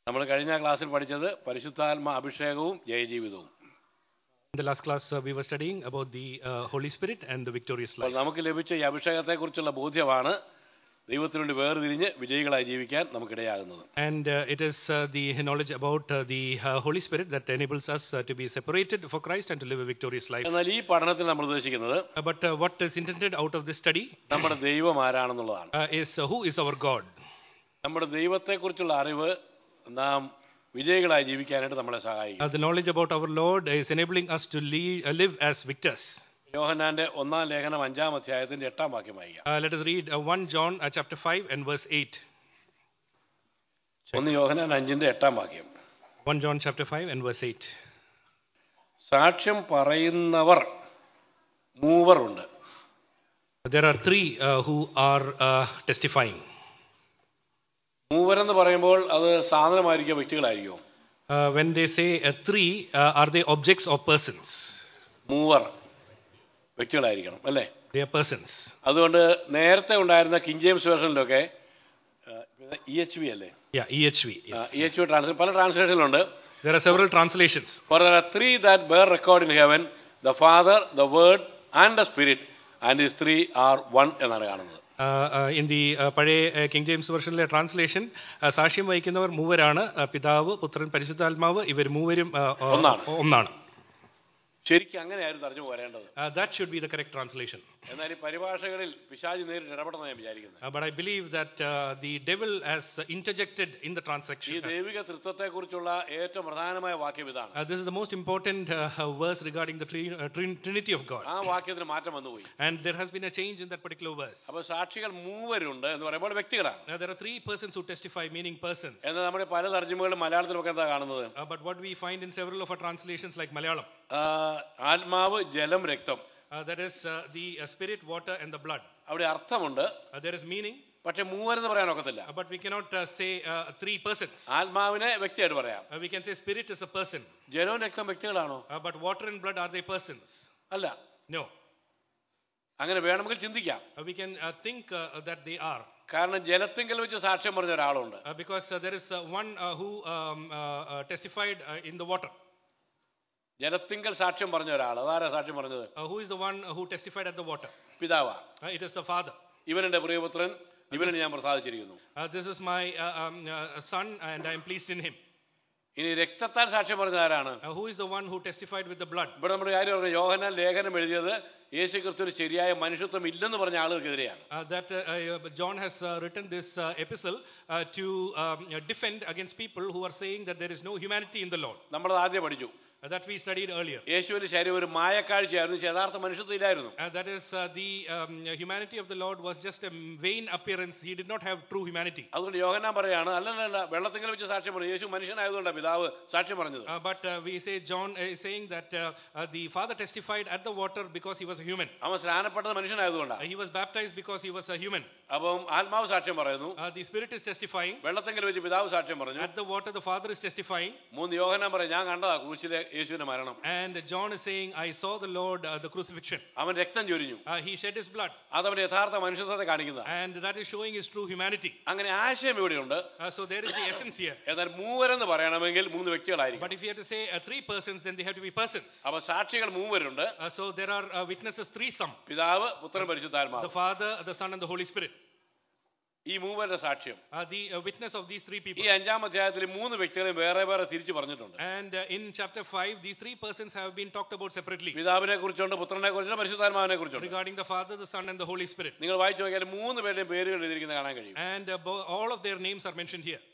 നമ്മൾ കഴിഞ്ഞ ക്ലാസ്സിൽ പഠിച്ചത് പരിശുദ്ധാത്മ അഭിഷേകവും ജയജീവിതവും In the last class, uh, we were studying about the uh, Holy Spirit and the victorious അപ്പോൾ life. നമുക്ക് ലഭിച്ച ഈ അഭിഷേകത്തെക്കുറിച്ചുള്ള ബോധ്യമാണ് ദൈവത്തിനു വേണ്ടി വേർതിരിഞ്ഞ് വിജയികളായി ജീവിക്കാൻ നമുക്കിടയാകുന്നത് And uh, it is uh, the knowledge about uh, the uh, Holy Spirit that enables us uh, to be separated for Christ and to live a victorious life. എന്നാൽ ഈ പഠനത്തിൽ നമ്മൾ ഉദ്ദേശിക്കുന്നത് Uh, but uh, what is intended out of this study നമ്മുടെ ദൈവം ആരാണെന്നുള്ളതാണ് uh, is uh, who is our God? നമ്മുടെ ദൈവത്തെക്കുറിച്ചുള്ള അറിവ് നാം വിജയികളായി ജീവിക്കാനായിട്ട് നമ്മളെ സഹായിക്കും Uh, the knowledge about our Lord is enabling us to lead, uh, live as victors. യോഹന്നാന്റെ ഒന്നാം ലേഖനം അഞ്ചാം അധ്യായത്തിന്റെ എട്ടാം വാക്യം വായിക്കാം Uh, let us read uh, 1 John uh, chapter 5 and verse 8. ഒന്ന് യോഹന്നാൻ അഞ്ചിന്റെ എട്ടാം വാക്യം 1 John chapter 5 and verse 8. സാക്ഷ്യം പറയുന്നവർ മൂവർ ഉണ്ട് There are three uh, who are uh, testifying. മൂവരെന്ന് പറയുമ്പോൾ അത് സാധനമായിരിക്കും വ്യക്തികളായിരിക്കും Uh, when they say uh, three, uh, are they objects or persons? മൂവർ വ്യക്തികളായിരിക്കണം അല്ലേ They are persons. അതുകൊണ്ട് നേരത്തെ ഉണ്ടായിരുന്ന കിങ് ജെയിംസ് വേർഷനിലൊക്കെ ഇ എച്ച് വി അല്ലേ Yeah, EHV. Yes. E H V translation പല ട്രാൻസ്ലേഷനിലുണ്ട് There are several translations. For there are three that bear record in heaven the Father, the Word, and the Spirit, and these three are one എന്നാണ് കാണുന്നത് Uh, uh, in the uh, പഴയ king James വെർഷനിലെ translation സാക്ഷ്യം വഹിക്കുന്നവർ മൂവരാണ് uh, പിതാവ് പുത്രൻ പരിശുദ്ധാത്മാവ് ഇവർ മൂവരും uh, uh, ഒന്നാണ്. ഒന്നാണ് ശരിക്കും അങ്ങനെയായിരുന്നു തർജ്ജമ വരേണ്ടത് that should be the correct translation എന്നാൽ ഈ പരിഭാഷകളിൽ പിശാജ് നേരിട്ട് ഇടപെടുന്ന ഞാൻ വിചാരിക്കുന്നത് but I believe that the devil has interjected in the ഈ ട്രാൻസാക്ഷൻ ദൈവിക തൃത്വത്തെക്കുറിച്ചുള്ള ഏറ്റവും പ്രധാനമായ വാക്യം ഇതാണ് Uh, this is the most important uh, uh, verse regarding the tri- uh, trin- Trinity of God. ആ വാക്യത്തിന് മാറ്റം വന്നുപോയി And there has been a change in that particular verse. അപ്പൊ സാക്ഷികൾ മൂവരുണ്ട് എന്ന് പറയുമ്പോൾ വ്യക്തികളാണ് Now, there are three persons who testify, meaning persons. എന്നാൽ നമ്മുടെ പല തർജ്ജമകളും മലയാളത്തിലൊക്കെ എന്താ കാണുന്നത് Uh, but what we find in several of our translations, like Malayalam, ആ, ആത്മാവ് ജലം രക്തം uh, that is uh, the uh, spirit, water, and the blood. അവിടെ അർത്ഥമുണ്ട് Uh, there is meaning, പക്ഷെ മൂവരെന്ന് പറയാൻ ഒക്കത്തില്ല uh, but we cannot uh, say uh, three persons. ആത്മാവിനെ വ്യക്തിയായിട്ട് പറയാം Uh, we can say spirit is a person, ജലവും രക്തം വ്യക്തികളാണോ uh, but water and blood are they persons? അല്ല No. അങ്ങനെ വേണമെങ്കിൽ ചിന്തിക്കാം Uh, we can uh, think uh, that they are. കാരണം ജലത്തിങ്കൽ വെച്ച് സാക്ഷ്യം പറഞ്ഞ ഒരാളുണ്ട് Uh, because uh, there is uh, one uh, who um, uh, uh, testified uh, in the water. ജലത്തിങ്കൽ സാക്ഷ്യം പറഞ്ഞ ഒരാൾ അതാരാ സാക്ഷ്യം പറഞ്ഞത് Uh, who is the one who testified at the water? പിതാവാ Uh, it is the Father. ഇവനെന്റെ പ്രിയപുത്രൻ ഇവനെ ഞാൻ പ്രസാദിച്ചിരിക്കുന്നു Uh, this is my uh, um, uh, son, and I am pleased in him. ഇനി രക്തത്താൽ സാക്ഷ്യം പറഞ്ഞ ആരാണ് Uh, who is the one who testified with the blood? ഇവിടെ നമ്മുടെ കാര്യം പറഞ്ഞു യോഹനാൽ ലേഖനം എഴുതിയത് യേശു ക്രിസ്തുവിന് ശരിയായ മനുഷ്യത്വം ഇല്ലെന്ന് പറഞ്ഞ ആളുകൾക്കെതിരെയാണ് Uh, that uh, uh, John has uh, written this uh, epistle uh, to um, uh, defend against people who are saying that there is no humanity in the Lord. നമ്മൾ ആദ്യം പഠിച്ചു Uh, that we studied earlier. യേശുവിന്റെ ശരീരം ഒരു മായക്കാഴ്ചയായിരുന്നു യഥാർത്ഥ മനുഷ്യത്വം ഇല്ലായിരുന്നു Uh, that is, uh, the um, humanity of the Lord was just a vain appearance. He did not have true humanity. അതുകൊണ്ട് യോഹന്നാൻ പറയാണ് അല്ലല്ല വെള്ളത്തിങ്കൽ വെച്ച് സാക്ഷ്യം പറഞ്ഞു യേശു മനുഷ്യനായതുകൊണ്ടാണ് പിതാവ് സാക്ഷ്യം പറഞ്ഞത് Uh, but uh, we say John is saying that uh, uh, the Father testified at the water because he was a human. അവൻ സ്നാനപ്പെട്ടത് Uh, മനുഷ്യനായതുകൊണ്ടാണ് he was baptized because he was a human. അപ്പം ആത്മാവ് സാക്ഷ്യം പറയുന്നു Uh, the Spirit is testifying. വെള്ളത്തിങ്കൽ വെച്ച് പിതാവ് സാക്ഷ്യം പറഞ്ഞു At the water, the Father is testifying. മൂന്ന് യോഹന്നാൻ പറയും ഞാൻ കണ്ടതാ ക്രൂശിലെ യേശുവിന്റെ മരണം And John is saying, I saw the Lord, uh, the crucifixion. അവൻ രക്തം ചൊരിഞ്ഞു Uh, he shed his blood. അതവന്റെ യഥാർത്ഥ മനുഷ്യത്വത്തെ കാണിക്കുന്നതാണ് And that is showing his true humanity. അങ്ങനെ ആശയം ഇവിടെയുണ്ട് Uh, so there is the essence here. എന്നാൽ മൂവരെന്ന് പറയണമെങ്കിൽ മൂന്ന് വ്യക്തികളായിരിക്കും But if you have to say uh, three persons, then they have to be persons. അപ്പൊ സാക്ഷികൾ മൂവരുണ്ട് Uh, so there are uh, witnesses, three some പിതാവ് പുത്രൻ പരിശുദ്ധാത്മാവ് the Father, the Son, and the Holy Spirit. ഈ മൂവരുടെ സാക്ഷ്യം Uh, the uh, witness of these three ഈ people. അഞ്ചാം അധ്യായത്തിൽ മൂന്ന് വ്യക്തികളെയും വേറെ വേറെ തിരിച്ചു പറഞ്ഞിട്ടുണ്ട് And uh, in chapter 5, these three persons have been talked about separately പിതാവിനെ കുറിച്ചുണ്ട് പുത്രനെ കുറിച്ചുണ്ട് പരിശുദ്ധാത്മാവിനെ കുറിച്ചുണ്ട് regarding the Father, the Son, and the Holy Spirit. നിങ്ങൾ വായിച്ചു നോക്കിയാൽ മൂന്ന് പേരുടെയും പേരുകൾ എഴുതിയിരിക്കുന്നത് കാണാൻ കഴിയും And uh, bo- all of their names are mentioned here.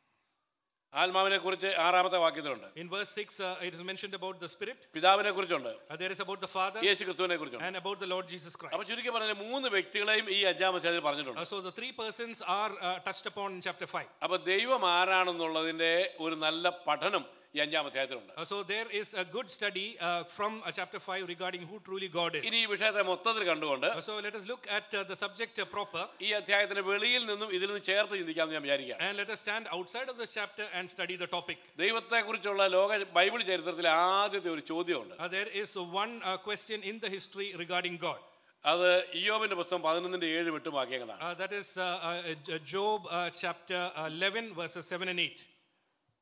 ആത്മാവിനെ കുറിച്ച് ആറാമത്തെ വാക്യത്തിലുണ്ട് In verse 6, uh, it is mentioned about the Spirit. പിതാവിനെ കുറിച്ചുണ്ട് Uh, there is about the Father യേശു ക്രിസ്തുവിനെ കുറിച്ചുണ്ട് and about the Lord Jesus Christ. അപ്പൊ ചുരുക്കി പറഞ്ഞ മൂന്ന് വ്യക്തികളെയും ഈ അഞ്ചാം അധ്യായത്തിൽ പറഞ്ഞിട്ടുണ്ട് Uh, so the three persons are uh, touched upon in chapter 5. അപ്പൊ ദൈവം ആരാണെന്നുള്ളതിന്റെ ഒരു നല്ല പഠനം ഈ അഞ്ചാം അധ്യായത്തിലുണ്ട് Uh, so there is a good study uh, from uh, chapter 5 regarding who truly God is. ഇനി ഈ വിഷയത്തെ മൊത്തത്തിൽ കണ്ടുകൊണ്ട് Uh, so let us look at uh, the subject uh, proper ഈ അധ്യായത്തിന്റെ വെളിയിൽ നിന്നും ഇതിൽ നിന്ന് ചേർത്ത് ചിന്തിക്കാമെന്ന് ഞാൻ വിചാരിക്കാം and let us stand outside of this chapter and study the topic. ദൈവത്തെ കുറിച്ചുള്ള ലോക ബൈബിൾ ചരിത്രത്തിലെ ആദ്യത്തെ ഒരു ചോദ്യമുണ്ട് Uh, there is one uh, question in the history regarding God. അത് ഇയോബിന്റെ പുസ്തകം പതിനൊന്നിന്റെ ഏഴ് എട്ടും വാക്യങ്ങളാണ് Uh, that is uh, uh, J- Job uh, chapter uh, 11, verses 7 and 8.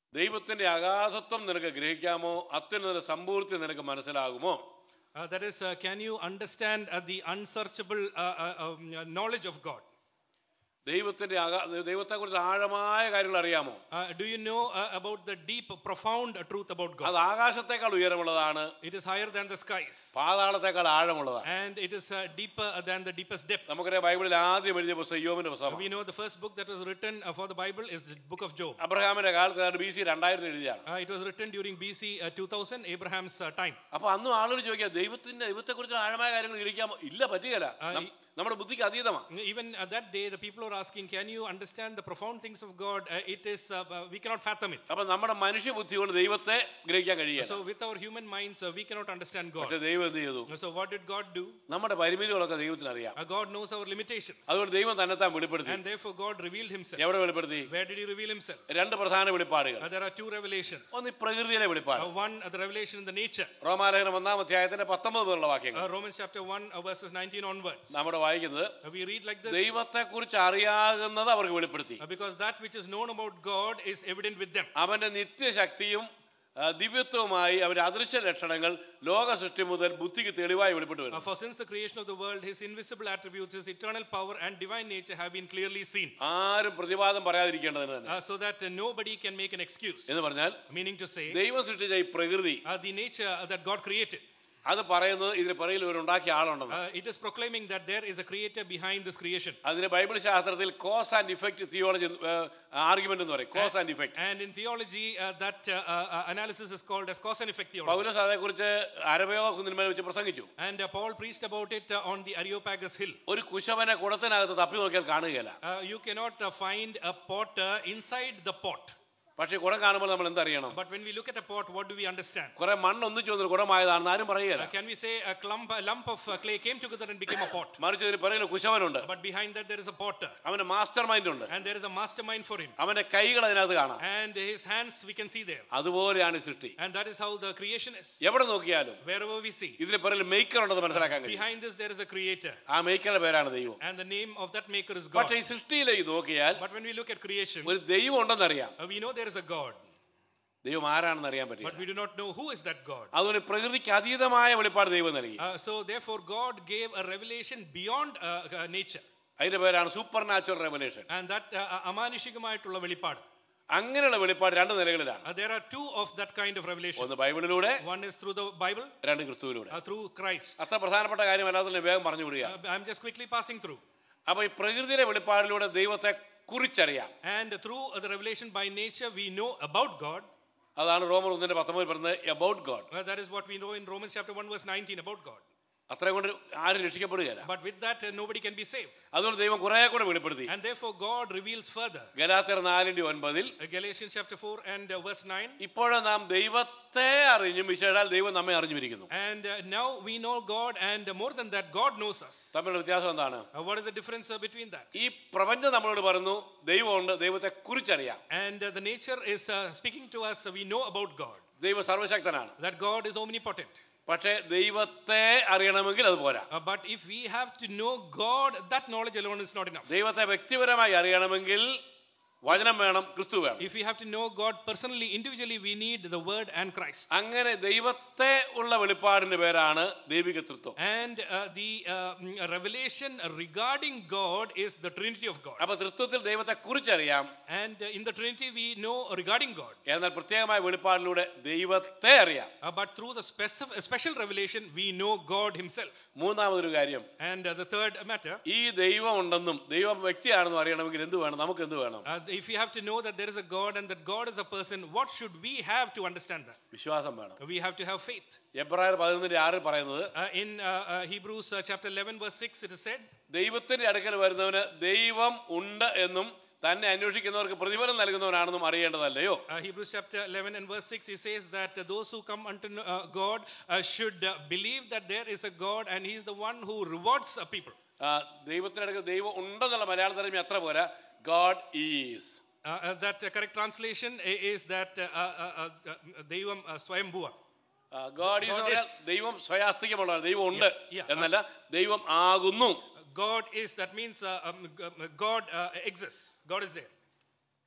ദൈവത്തിന്റെ അഗാധത്വം നിനക്ക് ഗ്രഹിക്കാമോ അത്യുന്നത സമ്പൂർത്തി നിനക്ക് മനസ്സിലാകുമോ Uh, that is, uh, can you understand uh, the unsearchable uh, uh, um, uh, knowledge of God? ദൈവത്തിന്റെ അകാ ദൈവത്തെക്കുറിച്ച് ആഴമായ കാര്യങ്ങൾ അറിയാമോ Uh, do you know uh, about the deep, profound uh, truth about God? അത് ആകാശത്തെക്കാൾ ഉയരമുള്ളതാണ് It is higher than the skies, പാതാളത്തെക്കാൾ ആഴമുള്ളതാണ് and it is uh, deeper uh, than the deepest depth. നമുക്കറിയാം ബൈബിളിൽ ആദ്യം എഴുതിയ പുസ്തകം യോബിന്റെ പുസ്തകം We know the first book that was written uh, for the Bible is the book of Job. അബ്രഹാമിന്റെ കാലത്ത് B C രണ്ടായിരത്തി എഴുതിയാണ് Uh, it was written during BC uh, 2000, Abraham's uh, time. അപ്പൊ അന്നും ആളുകൾ ചോദിക്കാം ദൈവത്തിന്റെ ദൈവത്തെക്കുറിച്ച് ആഴമായ കാര്യങ്ങൾ ഗ്രഹിക്കാമോ ഇല്ല പറ്റുകയില്ല ആ, നം- നമ്മുടെ ബുദ്ധിക്ക് അതീതമാണ് Even uh, that day, the people were asking, Can you understand the profound things of God? Uh, it is, uh, uh, we cannot fathom it. അപ്പൊ നമ്മുടെ മനുഷ്യ ബുദ്ധി കൊണ്ട് ദൈവത്തെ ഗ്രഹിക്കാൻ കഴിയില്ല So, with our human minds, uh, we cannot understand God. പക്ഷെ ദൈവം എന്ത് ചെയ്തു So, what did God do? നമ്മുടെ പരിമിതികളൊക്കെ ദൈവത്തിന് അറിയാം Uh, God knows our limitations. അതുകൊണ്ട് ദൈവം തന്നെത്താൻ വെളിപ്പെടുത്തി And therefore, God revealed Himself. എവിടെ വെളിപ്പെടുത്തി Where did He reveal Himself? രണ്ട് പ്രധാന വെളിപ്പാടുകൾ Uh, there are two revelations. ഒന്ന് ഈ പ്രകൃതിയിലെ വെളിപ്പാട് Uh, one, uh, the revelation in the nature. റോമാലേഖനം ഒന്നാം അധ്യായത്തിന്റെ പത്തൊമ്പത് മുതലുള്ള വാക്യങ്ങൾ Uh, Romans chapter 1, uh, verses 19 onwards. നമ്മുടെ വായിക്കുന്നത് Uh, we read like this ദൈവത്തെ കുറിച്ച് അറിയാകുന്നത് അവർക്ക് വെളിപ്പെടുത്തി uh, because that which is known about God is evident with them. അവന്റെ നിത്യശക്തിയും ആ, ദിവ്യത്വവുമായി അവന്റെ അദൃശ്യ ലക്ഷണങ്ങൾ ലോക സൃഷ്ടി മുതൽ ബുദ്ധിക്ക് തെളിവായി വെളിപ്പെട്ടു Uh, വരുന്നു for since the creation of the world, His invisible attributes, His eternal power and divine nature have been clearly seen, ആരും പ്രതിവാദം പറയാതിരിക്കേണ്ടതിന് തന്നെ uh, so that uh, nobody can make an excuse. എന്ന് പറഞ്ഞാൽ Meaning to say, ദൈവം സൃഷ്ടിച്ച ഈ പ്രകൃതി uh, the nature uh, that God created, അത് പറയുന്നത് ഇതിന് പിറകിൽ ഒരു ഉണ്ടാക്കിയ ആളുണ്ടെന്ന് uh, it is proclaiming that there is a creator behind this creation. അതിന് ബൈബിൾ ശാസ്ത്രത്തിൽ cause and effect theology argument എന്ന് പറയും cause and effect And in theology, uh, that uh, uh, analysis is called as cause and effect theology. Paulose അതേക്കുറിച്ച് അരവയോഗ കുന്നിന്മേൽ വെച്ച് പ്രസംഗിച്ചു And uh, Paul preached about it uh, on the Areopagus hill. ഒരു കുശവനെ കുടത്തിനകത്ത് തപ്പി നോക്കിയാൽ കാണുകയില്ല Uh, you cannot uh, find a potter inside the pot. പക്ഷെ കുടം കാണുമ്പോൾ നമ്മൾ എന്തറിയണം But when we look at a pot, what do we understand? കുറെ മണ്ണ് ഒന്നിച്ചു വന്നൊരു കുടമായതാണെന്ന് ആരും പറയുകയില്ല Uh, can we say a clump, a lump of uh, clay came together and became a pot? മറിച്ച് ഇതിന് പിറകിൽ കുശവനുണ്ട് But behind that there is a potter, അവന് മാസ്റ്റർ മൈൻഡ് ഉണ്ട് and there is a mastermind for him, അവന്റെ കൈകൾ അതിനകത്ത് കാണാം and his hands we can see there, അതുപോലെയാണ് ഈ സൃഷ്ടി and that is how the creation is. എവിടെ നോക്കിയാലും Wherever we see, ഇതിന് പിറകിൽ മേക്കർ ഉണ്ടെന്ന് മനസ്സിലാക്കാൻ കഴിയും behind this there is a creator, ആ മേക്കറുടെ പേരാണ് ദൈവം and the name of that maker is God. പക്ഷെ ഈ സൃഷ്ടിയിലേക്ക് നോക്കിയാൽ But when we look at creation, ഒരു ദൈവം ഉണ്ടെന്നറിയാം uh, we know there is a God, ദൈവം ആരാണെന്ന് അറിയാൻ പറ്റില്ല but we do not know who is that God. അതുകൊണ്ട് പ്രകൃതിക്ക് അതീതമായ വെളിപ്പാട് ദൈവം നൽകി Uh, so therefore, God gave a revelation beyond uh, uh, nature, അതിന്റെ പേരാണ് super natural revelation and that uh, uh, അമാനുഷികമായിട്ടുള്ള വെളിപ്പാട്. അങ്ങനെയുള്ള വെളിപ്പാട് രണ്ട് നിലകളിലാണ് Uh, there are two of that kind of revelation. ഒന്ന് ബൈബിളിലൂടെ One is through the Bible, രണ്ട് ക്രിസ്തുവിലൂടെ uh, through Christ. അത്ര പ്രധാനപ്പെട്ട കാര്യം അല്ലാതെ വേഗം പറഞ്ഞു വിടുക Uh, I'm just quickly passing through. അപ്പൊ ഈ പ്രകൃതിയിലെ വെളിപ്പാടിലൂടെ ദൈവത്തെ കുറിച്ചറിയാം And through uh, the revelation by nature, we know about God. അതാണ് റോമർ ഒന്നിന്റെ പത്തൊമ്പതിൽ പറയുന്നത് about God Uh, that is what we know in Romans chapter 1, verse 19 about God. അത്രയും കൊണ്ട് ആരും രക്ഷിക്കപ്പെടുകയില്ല But with that, uh, nobody can be saved. അതുകൊണ്ട് ദൈവം കുറെ കൂടെ വെളിപ്പെടുത്തി And therefore, God reveals further. ഗലാത്തർ നാലിന്റെ ഒൻപതിൽ Uh, Galatians chapter 4 and uh, verse 9. ഇപ്പോഴും നാം ദൈവത്തെ അറിഞ്ഞും വിശേഷാൽ ദൈവം നമ്മെ അറിഞ്ഞുമിരിക്കുന്നു And uh, now we know God, and uh, more than that, God knows us. തമ്മിലുള്ള വ്യത്യാസം എന്താണ് Uh, what is the difference uh, between that? ഈ പ്രപഞ്ചം നമ്മളോട് പറയുന്നു ദൈവമുണ്ട് ദൈവത്തെ കുറിച്ചറിയാം And uh, the nature is uh, speaking to us, uh, we know about God, ദൈവം സർവശക്തനാണ് that God is omnipotent. പക്ഷേ ദൈവത്തെ അറിയണമെങ്കിൽ അത് പോരാ Uh, but if we have to know God, that knowledge alone is not enough. ദൈവത്തെ വ്യക്തിപരമായി അറിയണമെങ്കിൽ വചനം വേണം ക്രിസ്തു വേണം If we have to know God personally, individually, we need the Word and Christ. അങ്ങനെ ദൈവത്തെ ഉള്ള വെളിപ്പാടിന്റെ പേരാണ് ദൈവിക തൃത്വം And uh, the uh, mm, revelation regarding God is the Trinity of God. അപ്പൊ തൃത്വത്തിൽ ദൈവത്തെ കുറിച്ചറിയാം And uh, in the Trinity, we know regarding God. എന്നാൽ പ്രത്യേകമായ വെളിപ്പാടിലൂടെ ദൈവത്തെ അറിയാം Uh, but through the specif- special revelation, we know God Himself. മൂന്നാമതൊരു കാര്യം And uh, the third matter, ഈ ദൈവം ഉണ്ടെന്നും ദൈവം വ്യക്തിയാണെന്നും അറിയണമെങ്കിൽ എന്ത് വേണം നമുക്ക് എന്ത് വേണം uh, if we have to know that there is a God and that God is a person, what should we have to understand that? വിശ്വാസം വേണം We have to have faith. എബ്രായർ പതിനൊന്നിന്റെ ആറിൽ പറയുന്നത് Uh, in uh, uh, Hebrews uh, chapter 11, verse 6, it is said, ദൈവത്തിന്റെ അടുക്കൽ വരുന്നവന് ദൈവം ഉണ്ട് എന്നും തന്നെ അന്വേഷിക്കുന്നവർക്ക് പ്രതിഫലം നൽകുന്നവനാണെന്നും അറിയേണ്ടതല്ലയോ uh, Hebrews chapter 11 and verse 6, he says that uh, those who come unto uh, God uh, should uh, believe that there is a God and He is the one who rewards uh, people. ആ, ദൈവത്തിന്റെ അടുക്കൽ ദൈവം ഉണ്ടെന്നുള്ള മലയാള തരമി അത്ര പോരാ God is Uh, uh, that uh, correct translation i- is that uh, uh, uh, uh, Devam uh, Swayambhuva. God is God is. ദൈവം സ്വയാസ്തികമുള്ളതാണ് ദൈവം ഉണ്ട് Yeah, yeah. എന്നല്ല ദൈവം ആകുന്നു God is, that means uh, um, g- um, God uh, exists. God is there.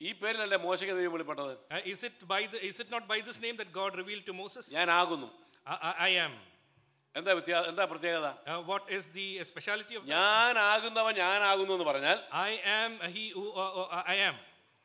ഈ പേരിലല്ലേ മോശയ്ക്ക് ദൈവം വെളിപ്പെട്ടത് Uh, is it by the, is it not by this name that God revealed to Moses? ഞാൻ ആകുന്നു I, I, I am. എന്താ വ്യത്യാ എന്താ പ്രത്യേകത Uh, what is the uh, speciality of that? ഞാൻ ആകുന്നവൻ ഞാനാകുന്നു എന്ന് പറഞ്ഞാൽ I am he who uh, uh, I am.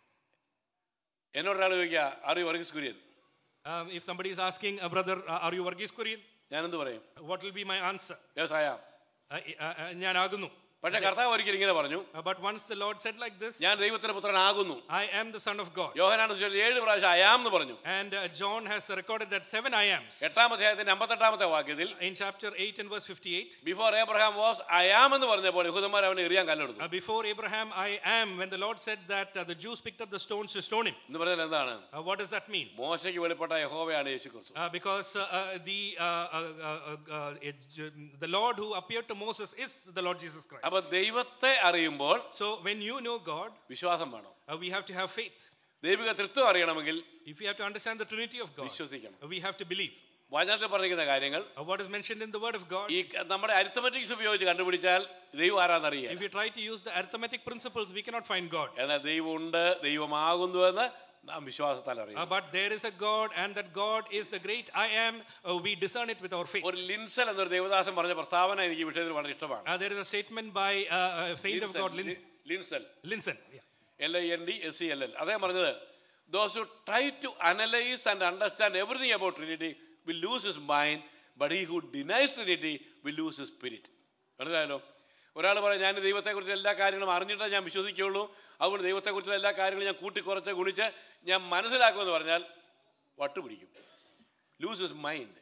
എന്നോട് ഒരാൾ ചോദിക്കുക are you Varghese Kurien Um, if somebody is asking, uh, brother, uh, are you Varghese Korean? ഞാൻ എന്ത് പറയും What will be my answer? വ്യവസായ Uh, uh, uh, ഞാനാകുന്നു. പക്ഷെ കർത്താവ് ഒരിക്കൽ ഇങ്ങനെ പറഞ്ഞു Uh, but once the Lord said like this, ഞാൻ ദൈവത്തിന്റെ പുത്രനാകുന്നു I am the Son of God. യോഹനാണ് സുവിശേഷം ഏഴ് പ്രാവശ്യം അയാം എന്ന് പറഞ്ഞു And uh, John has recorded that seven I ams. എട്ടാം അധ്യായത്തിന്റെ അമ്പത്തെട്ടാമത്തെ വാക്യത്തിൽ In chapter 8 and verse 58, before Abraham was I am എന്ന് പറഞ്ഞപ്പോൾ യഹൂദന്മാർ അവനെ എറിയാൻ uh, കല്ലെടുത്തു before Abraham, I am, when the Lord said that uh, the Jews picked up the stones to stone him. എന്ന് പറഞ്ഞാൽ എന്താണ് Uh, what does that mean? മോശയ്ക്ക് വെളിപ്പെട്ട യഹോവയാണ് യേശു ക്രിസ്തു Uh, because uh, uh, the, uh, uh, uh, uh, it- the Lord who appeared to Moses is the Lord Jesus Christ. അപ്പൊ ദൈവത്തെ അറിയുമ്പോൾ So when you know God, വിശ്വാസം വേണം uh, we have to have faith. ദൈവിക തൃത്വം അറിയണമെങ്കിൽ If we have to understand the Trinity of God, വിശ്വസിക്കണം uh, we have to believe. വചനത്തിൽ പറഞ്ഞിരിക്കുന്ന കാര്യങ്ങൾ Uh, what is mentioned in the Word of God, ഈ ക- നമ്മുടെ അരിത്തമെറ്റിക്സ് ഉപയോഗിച്ച് കണ്ടുപിടിച്ചാൽ ദൈവം ആരാന്നറിയാം if we try to use the arithmetic principles, we cannot find God. എന്നാൽ ദൈവമുണ്ട് ദൈവമാകുന്നുവെന്ന് നാം വിശ്വാസത്താൽ Uh, അറിയാം but there is a God, and that God is the great I am. Uh, we discern it with our faith. ഒരു ലിൻസൽ എന്നൊരു ദേവദാസൻ പറഞ്ഞ പ്രസ്താവന എനിക്ക് ഈ വിഷയത്തിൽ വളരെ ഇഷ്ടമാണ് Uh, there is a statement by uh, a saint of God, Lin- Lindsell Linson. Yeah. L I N D S C L L അദ്ദേഹം പറഞ്ഞത് those who try to analyse and understand everything about Trinity will lose his mind but he who denies Trinity will lose his spirit മനസ്സിലായല്ലോ ഒരാൾ പറയും ഞാൻ ദൈവത്തെക്കുറിച്ച് എല്ലാ കാര്യങ്ങളും അറിഞ്ഞിട്ടേ ഞാൻ വിശ്വസിക്കുകയുള്ളൂ അതുകൊണ്ട് ദൈവത്തെക്കുറിച്ചുള്ള എല്ലാ കാര്യങ്ങളും ഞാൻ കൂട്ടിക്കുറച്ച് ഗുണിച്ച് ഞാൻ മനസ്സിലാക്കുമെന്ന് പറഞ്ഞാൽ വട്ടുപിടിക്കും ലൂസ് ഹിസ് മൈൻഡ്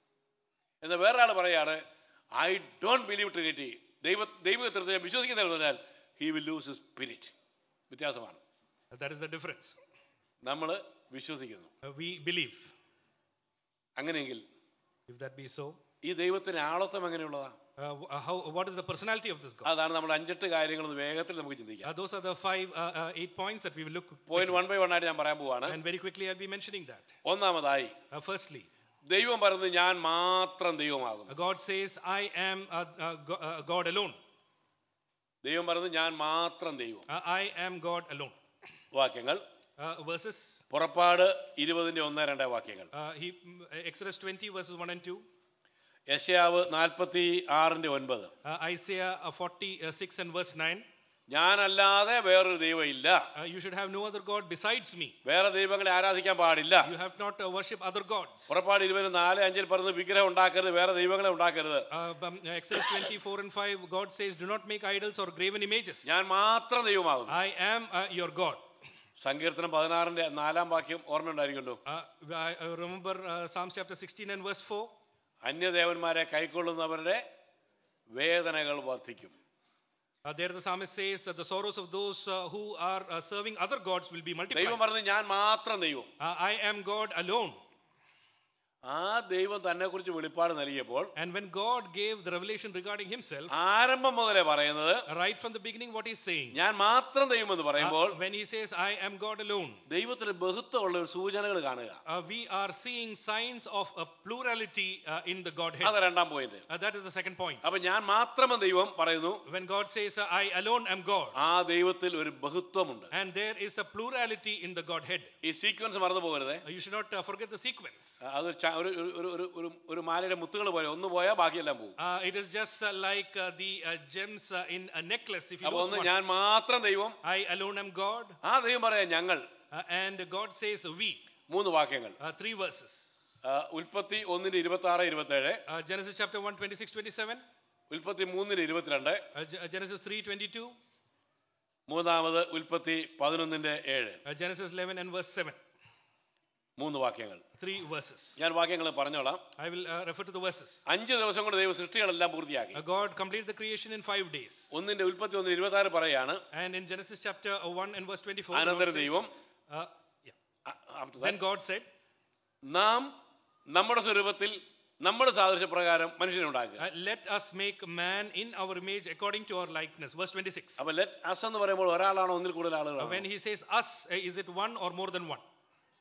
എന്നാൽ വേറൊരാൾ പറയാണ് ഐ ഡോണ്ട് ബിലീവ് ട്രിനിറ്റി ദൈവ ദൈവത്തെ വിശ്വസിക്കുന്നതെന്ന് പറഞ്ഞാൽ he will lose his spirit വ്യത്യാസമാണ് Uh, That is the difference. നമ്മൾ വിശ്വസിക്കുന്നു Uh, we believe. അങ്ങനെയെങ്കിൽ If that be so, ഈ ദൈവത്തിന് ആളത്വം എങ്ങനെയുള്ളതാ uh, w- uh, how, what is the personality of this God? അതാണ് നമ്മൾ അഞ്ചെട്ട് കാര്യങ്ങൾ വേഗത്തിൽ നമുക്ക് ചിന്തിക്കാം Uh, those are the five, uh, uh, eight points that we will look. Point one by one ആയിട്ട് ഞാൻ പറയാൻ പോവാണ് And very quickly, I'll be mentioning that. ഒന്നാമതായി Uh, firstly, ദൈവം പറയുന്നത് ഞാൻ മാത്രം uh, ദൈവമാകുന്നു God says, "I am uh, uh, Go- uh, God alone. ദൈവം പറയുന്നത് ഞാൻ മാത്രം ദൈവം Uh, I am God alone." വാക്യങ്ങൾ Uh, verses. പുറപ്പാട് ഇരുപതിന്റെ ഒന്ന് രണ്ട് വാക്യങ്ങൾ Uh, he, mm, Exodus 20 verses 1 and 2. യശയാവ് നാൽപ്പത്തി ആറിന്റെ ഒൻപത് Uh, Isaiah uh, 46 and verse 9. ഞാനല്ലാതെ വേറൊരു ദൈവം ഇല്ല Uh, you should have no other God besides me. വേറെ ദൈവങ്ങളെ ആരാധിക്കാൻ പാടില്ല You have not uh, worship other gods. പുറപ്പാട് ഇരുപതിന് നാല് അഞ്ചിൽ പറഞ്ഞ് വിഗ്രഹം ഉണ്ടാക്കരുത് വേറെ ദൈവങ്ങളെ ഉണ്ടാക്കരുത് Uh, um, Exodus 24 and 5, God says, Do not make idols or graven images. ഞാൻ മാത്രം ദൈവമാകുന്നു I am uh, your God. സങ്കീർത്തനം പതിനാറിന്റെ നാലാം വാക്യം ഓർമ്മയുണ്ടായിരിക്കുമല്ലോ Uh, I, I remember uh, Psalms chapter 16 and verse 4. അന്യദേവന്മാരെ കൈക്കൊള്ളുന്നവരുടെ വേദനകൾ വർദ്ധിക്കും Uh, there the psalmist says that the sorrows of those uh, who are uh, serving other gods will be multiplied. ദൈവം പറഞ്ഞു ഞാൻ മാത്രം ദൈവം Uh, I am God alone. ആ ദൈവം തന്നെ കുറിച്ച് വെളിപ്പാട് നൽകിയപ്പോൾ And when God gave the revelation regarding himself, ആരംഭം മുതലേ പറയുന്നത് right from the beginning, what he's saying, ഞാൻ മാത്രം ദൈവം എന്ന് പറയുമ്പോൾ uh, when he says, I am God alone, ദൈവത്തിന് ബഹുത്വമുള്ള ഒരു സൂചനകൾ കാണുക uh, we are seeing signs of a plurality uh, in the Godhead. അത് രണ്ടാം point Uh, that is the second point. അപ്പൊ ഞാൻ മാത്രം ദൈവം പറയുന്നു When God says, uh, I alone am God, ആ ദൈവത്തിൽ ഒരു ബഹുത്വമുണ്ട് and there is a plurality in the Godhead. ഈ സീക്വൻസ് മറന്നു പോകരുത് Uh, you should not uh, forget the sequence. അത് ച- ഒരു ഒരു- ഒരു ഒരു ഒരു ഒരു മാലയുടെ മുത്തുകൾ പോലെ ഒന്ന് പോയാൽ ബാക്കിയെല്ലാം പോകും Uh, it is just uh, like uh, the uh, gems uh, in a necklace. If you അപ്പൊ lose ഒന്ന് one, ഞാൻ മാത്രം ദൈവം I alone am God, ആ ദൈവം പറയാം ഞങ്ങൾ uh, and God says we. മൂന്ന് വാക്യങ്ങൾ Uh, three verses. ആ, ഉൽപ്പത്തി ഒന്നിന് ഇരുപത്തി ആറ് ഇരുപത്തി ഏഴ് Uh, Genesis chapter 1, 26, 27. ഉൽപ്പത്തി മൂന്നിന് ഇരുപത്തിരണ്ട് Uh, Ge- uh, Genesis 3, 22. മൂന്നാമത് ഉൽപ്പത്തി പതിനൊന്നിന്റെ ഏഴ് Uh, Genesis 11 and verse 7. മൂന്ന് വാക്യങ്ങൾ Three verses. ഞാൻ വാക്യങ്ങൾ പറഞ്ഞോളാം I will uh, refer to the verses. അഞ്ച് ദിവസം കൊണ്ട് ദൈവം സൃഷ്ടികളെല്ലാം പൂർത്തിയാക്കി Uh, God completed the creation in five days. ഒന്നിന്റെ ഉൽപ്പത്തി ഒന്നിന് ഇരുപത്തി ആറ് പറയാണ് And in Genesis chapter uh, 1 and verse 24, the Lord അനന്തരം says, ദൈവം uh, yeah. Uh- after that, then God said, നാം നമ്മുടെ സ്വരൂപത്തിൽ നമ്മുടെ സാദൃശ്യപ്രകാരം മനുഷ്യനെ ഉണ്ടാക്കുക uh, Let us make man in our image according to our likeness. Verse 26. അപ്പൊ let us എന്ന് പറയുമ്പോൾ ഒരാളാണോ ഒന്നിൽ കൂടുതൽ Uh, ആളുകളാണോ when he says us, uh, is it one or more than one?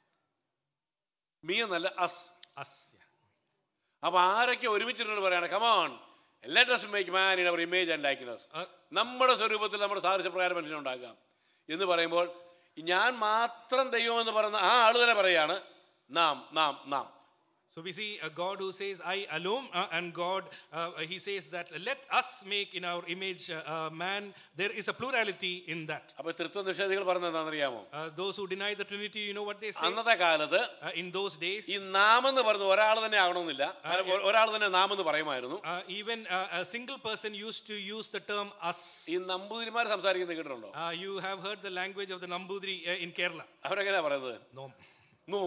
Me എന്നല്ല അസ് Us. Yeah. അപ്പൊ ആരൊക്കെ ഒരുമിച്ചിട്ടുണ്ട് പറയാണ് come on let us make man in our image and likeness Uh, നമ്മുടെ സ്വരൂപത്തിൽ നമ്മുടെ സാദൃശ്യപ്രകാരം മനുഷ്യനെ ഉണ്ടാക്കാം എന്ന് പറയുമ്പോൾ ഈ ഞാൻ മാത്രം ദൈവമെന്ന് പറയുന്ന ആ ആള് തന്നെ പറയാണ് നാം നാം നാം So we see a God who says, I alone, uh, and God, uh, he says that let us make in our image uh, uh, man. There is a plurality in that. അപ്പൊ തൃത്വ നിഷേധികൾ പറഞ്ഞത് എന്താണെന്നറിയാമോ Uh, those who deny the Trinity, you know what they say? അന്നത്തെ കാലത്ത് Uh, in those days, ഈ നാമെന്ന് പറഞ്ഞ ഒരാൾ തന്നെ ആകണമെന്നില്ല ഒരാൾ തന്നെ നാമെന്ന് പറയുമായിരുന്നു uh, even uh, a single person used to use the term us. ഈ നമ്പൂതിരിമാർ സംസാരിക്കുന്നത് കേട്ടിട്ടുണ്ടോ Uh, you have heard the language of the Nambudri uh, in Kerala. അവരെങ്ങനെയാ പറയുന്നത് No. നൂ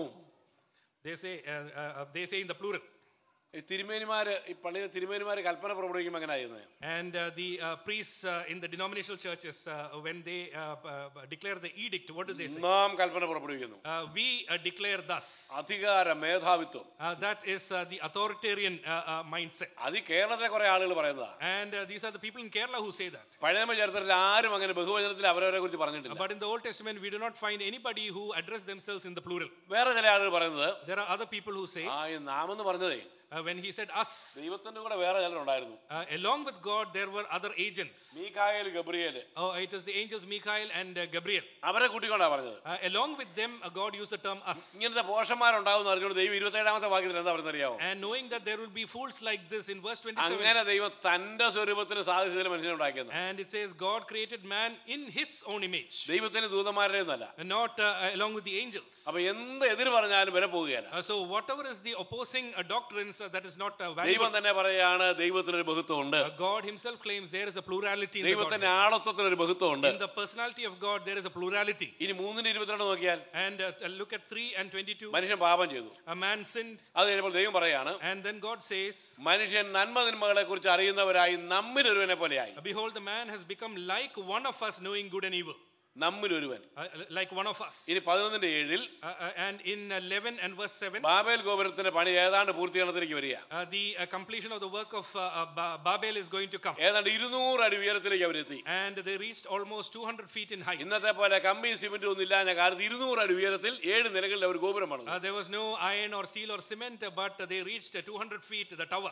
They say, uh, uh, uh, they say in the plural. ഈ തിരുമേനിമാര് ഈ പള്ളിയിലെ തിരുമേനിമാര് കൽപ്പന പുറപ്പെടുവിക്കുമ്പോൾ എങ്ങനെ ആയിരുന്നു And uh, the uh, priests uh, in the denominational churches, uh, when they uh, uh, declare the edict, what do they say? നാം കൽപ്പന പുറപ്പെടുവിക്കുന്നു Uh, we uh, declare thus. അധികാര മേധാവിത്വം Uh, that is uh, the authoritarian uh, uh, mindset. അത് ഈ കേരളത്തിലെ കുറെ ആളുകൾ പറയുന്നതാ And uh, these are the people in Kerala who say that. പഴയ നിയമ ചരിത്രത്തിൽ ആരും അങ്ങനെ ബഹുവചനത്തിൽ അവരവരെ കുറിച്ച് പറഞ്ഞിട്ടില്ല But in the Old Testament, we do not find anybody who address themselves in the plural. വേറെ ചില ആളുകൾ പറയുന്നത് There are other people who say, ആ ഈ നാമെന്ന് പറഞ്ഞതേ uh, when he said us, ദൈവത്തിന്റെ കൂടെ വേറെ ചിലരുണ്ടായിരുന്നു uh, along with God, there were other agents. Michael Gabriel Oh, it is the angels Michael and uh, Gabriel. അവരെ കൂട്ടിക്കൊണ്ടാ പറഞ്ഞത് Uh, along with them, uh, God used the term us. ഇങ്ങനത്തെ പോഷന്മാരുണ്ടാവും അറിഞ്ഞോണ്ട് ദൈവം ഇരുപത്തേഴാമത്തെ വാക്യത്തിൽ എന്താ പറയുന്നറിയാമോ And knowing that there will be fools like this in verse 27. അങ്ങനെ ദൈവം തന്റെ സ്വരൂപത്തിന് സാധ്യതയിൽ മനുഷ്യനെ ഉണ്ടാക്കിയത് And it says, God created man in his own image, ദൈവത്തിന് ദൂതന്മാരുടെ ഒന്നല്ല and not uh, along with the angels. അപ്പൊ എന്ത് എതിര് പറഞ്ഞാലും വില പോവുകയല്ല Uh, so, whatever is the opposing uh, doctrines, uh, that is not uh, ദൈവം valuable. തന്നെ പറയാണ് ദൈവത്തിനൊരു ബഹുത്വം ഉണ്ട് Uh, God himself claims there is a plurality in the ദൈവത്തിന്റെ Godhead. ആളത്വത്തിനൊരു ബഹുത്വം ഉണ്ട് In the personality of God, there is a plurality. ഇനി മൂന്നിന് ഇരുപത്തിരണ്ട് നോക്കിയാൽ And uh, t- look at 3 and 22. മനുഷ്യൻ പാപം ചെയ്തു A man sinned, അത് കഴിഞ്ഞപ്പോൾ ദൈവം പറയാണ് and then God says, മനുഷ്യൻ നന്മ തിന്മകളെ കുറിച്ച് അറിയുന്നവരായി നമ്മിലൊരുവനെ പോലെയായി Behold, the man has become like one of us, knowing good and evil. നമ്മിലൊരുവൻ Uh, like one of us. ഇനി പതിനൊന്നിന്റെ ഏഴിൽ Uh, uh, and in 11 and verse 7, Babel ഗോപുരത്തിന്റെ പണി ഏതാണ്ട് പൂർത്തീകരണത്തിലേക്ക് വരിക uh, the uh, completion of the work of uh, uh, Ba- Babel is going to come. ഏതാണ്ട് ഇരുന്നൂറ് അടി ഉയരത്തിലേക്ക് അവരെത്തി And they reached almost 200 feet in height. ഇന്നത്തെ പോലെ കമ്പിയും സിമെന്റും ഒന്നും ഇല്ലാഞ്ഞ കാലത്ത് ഇരുന്നൂറ് അടി ഉയരത്തിൽ ഏഴ് നിലകളിൽ അവർ ഗോപുരം പണിതു Uh, there was no iron or steel or cement, uh, but they reached uh, 200 feet, the tower.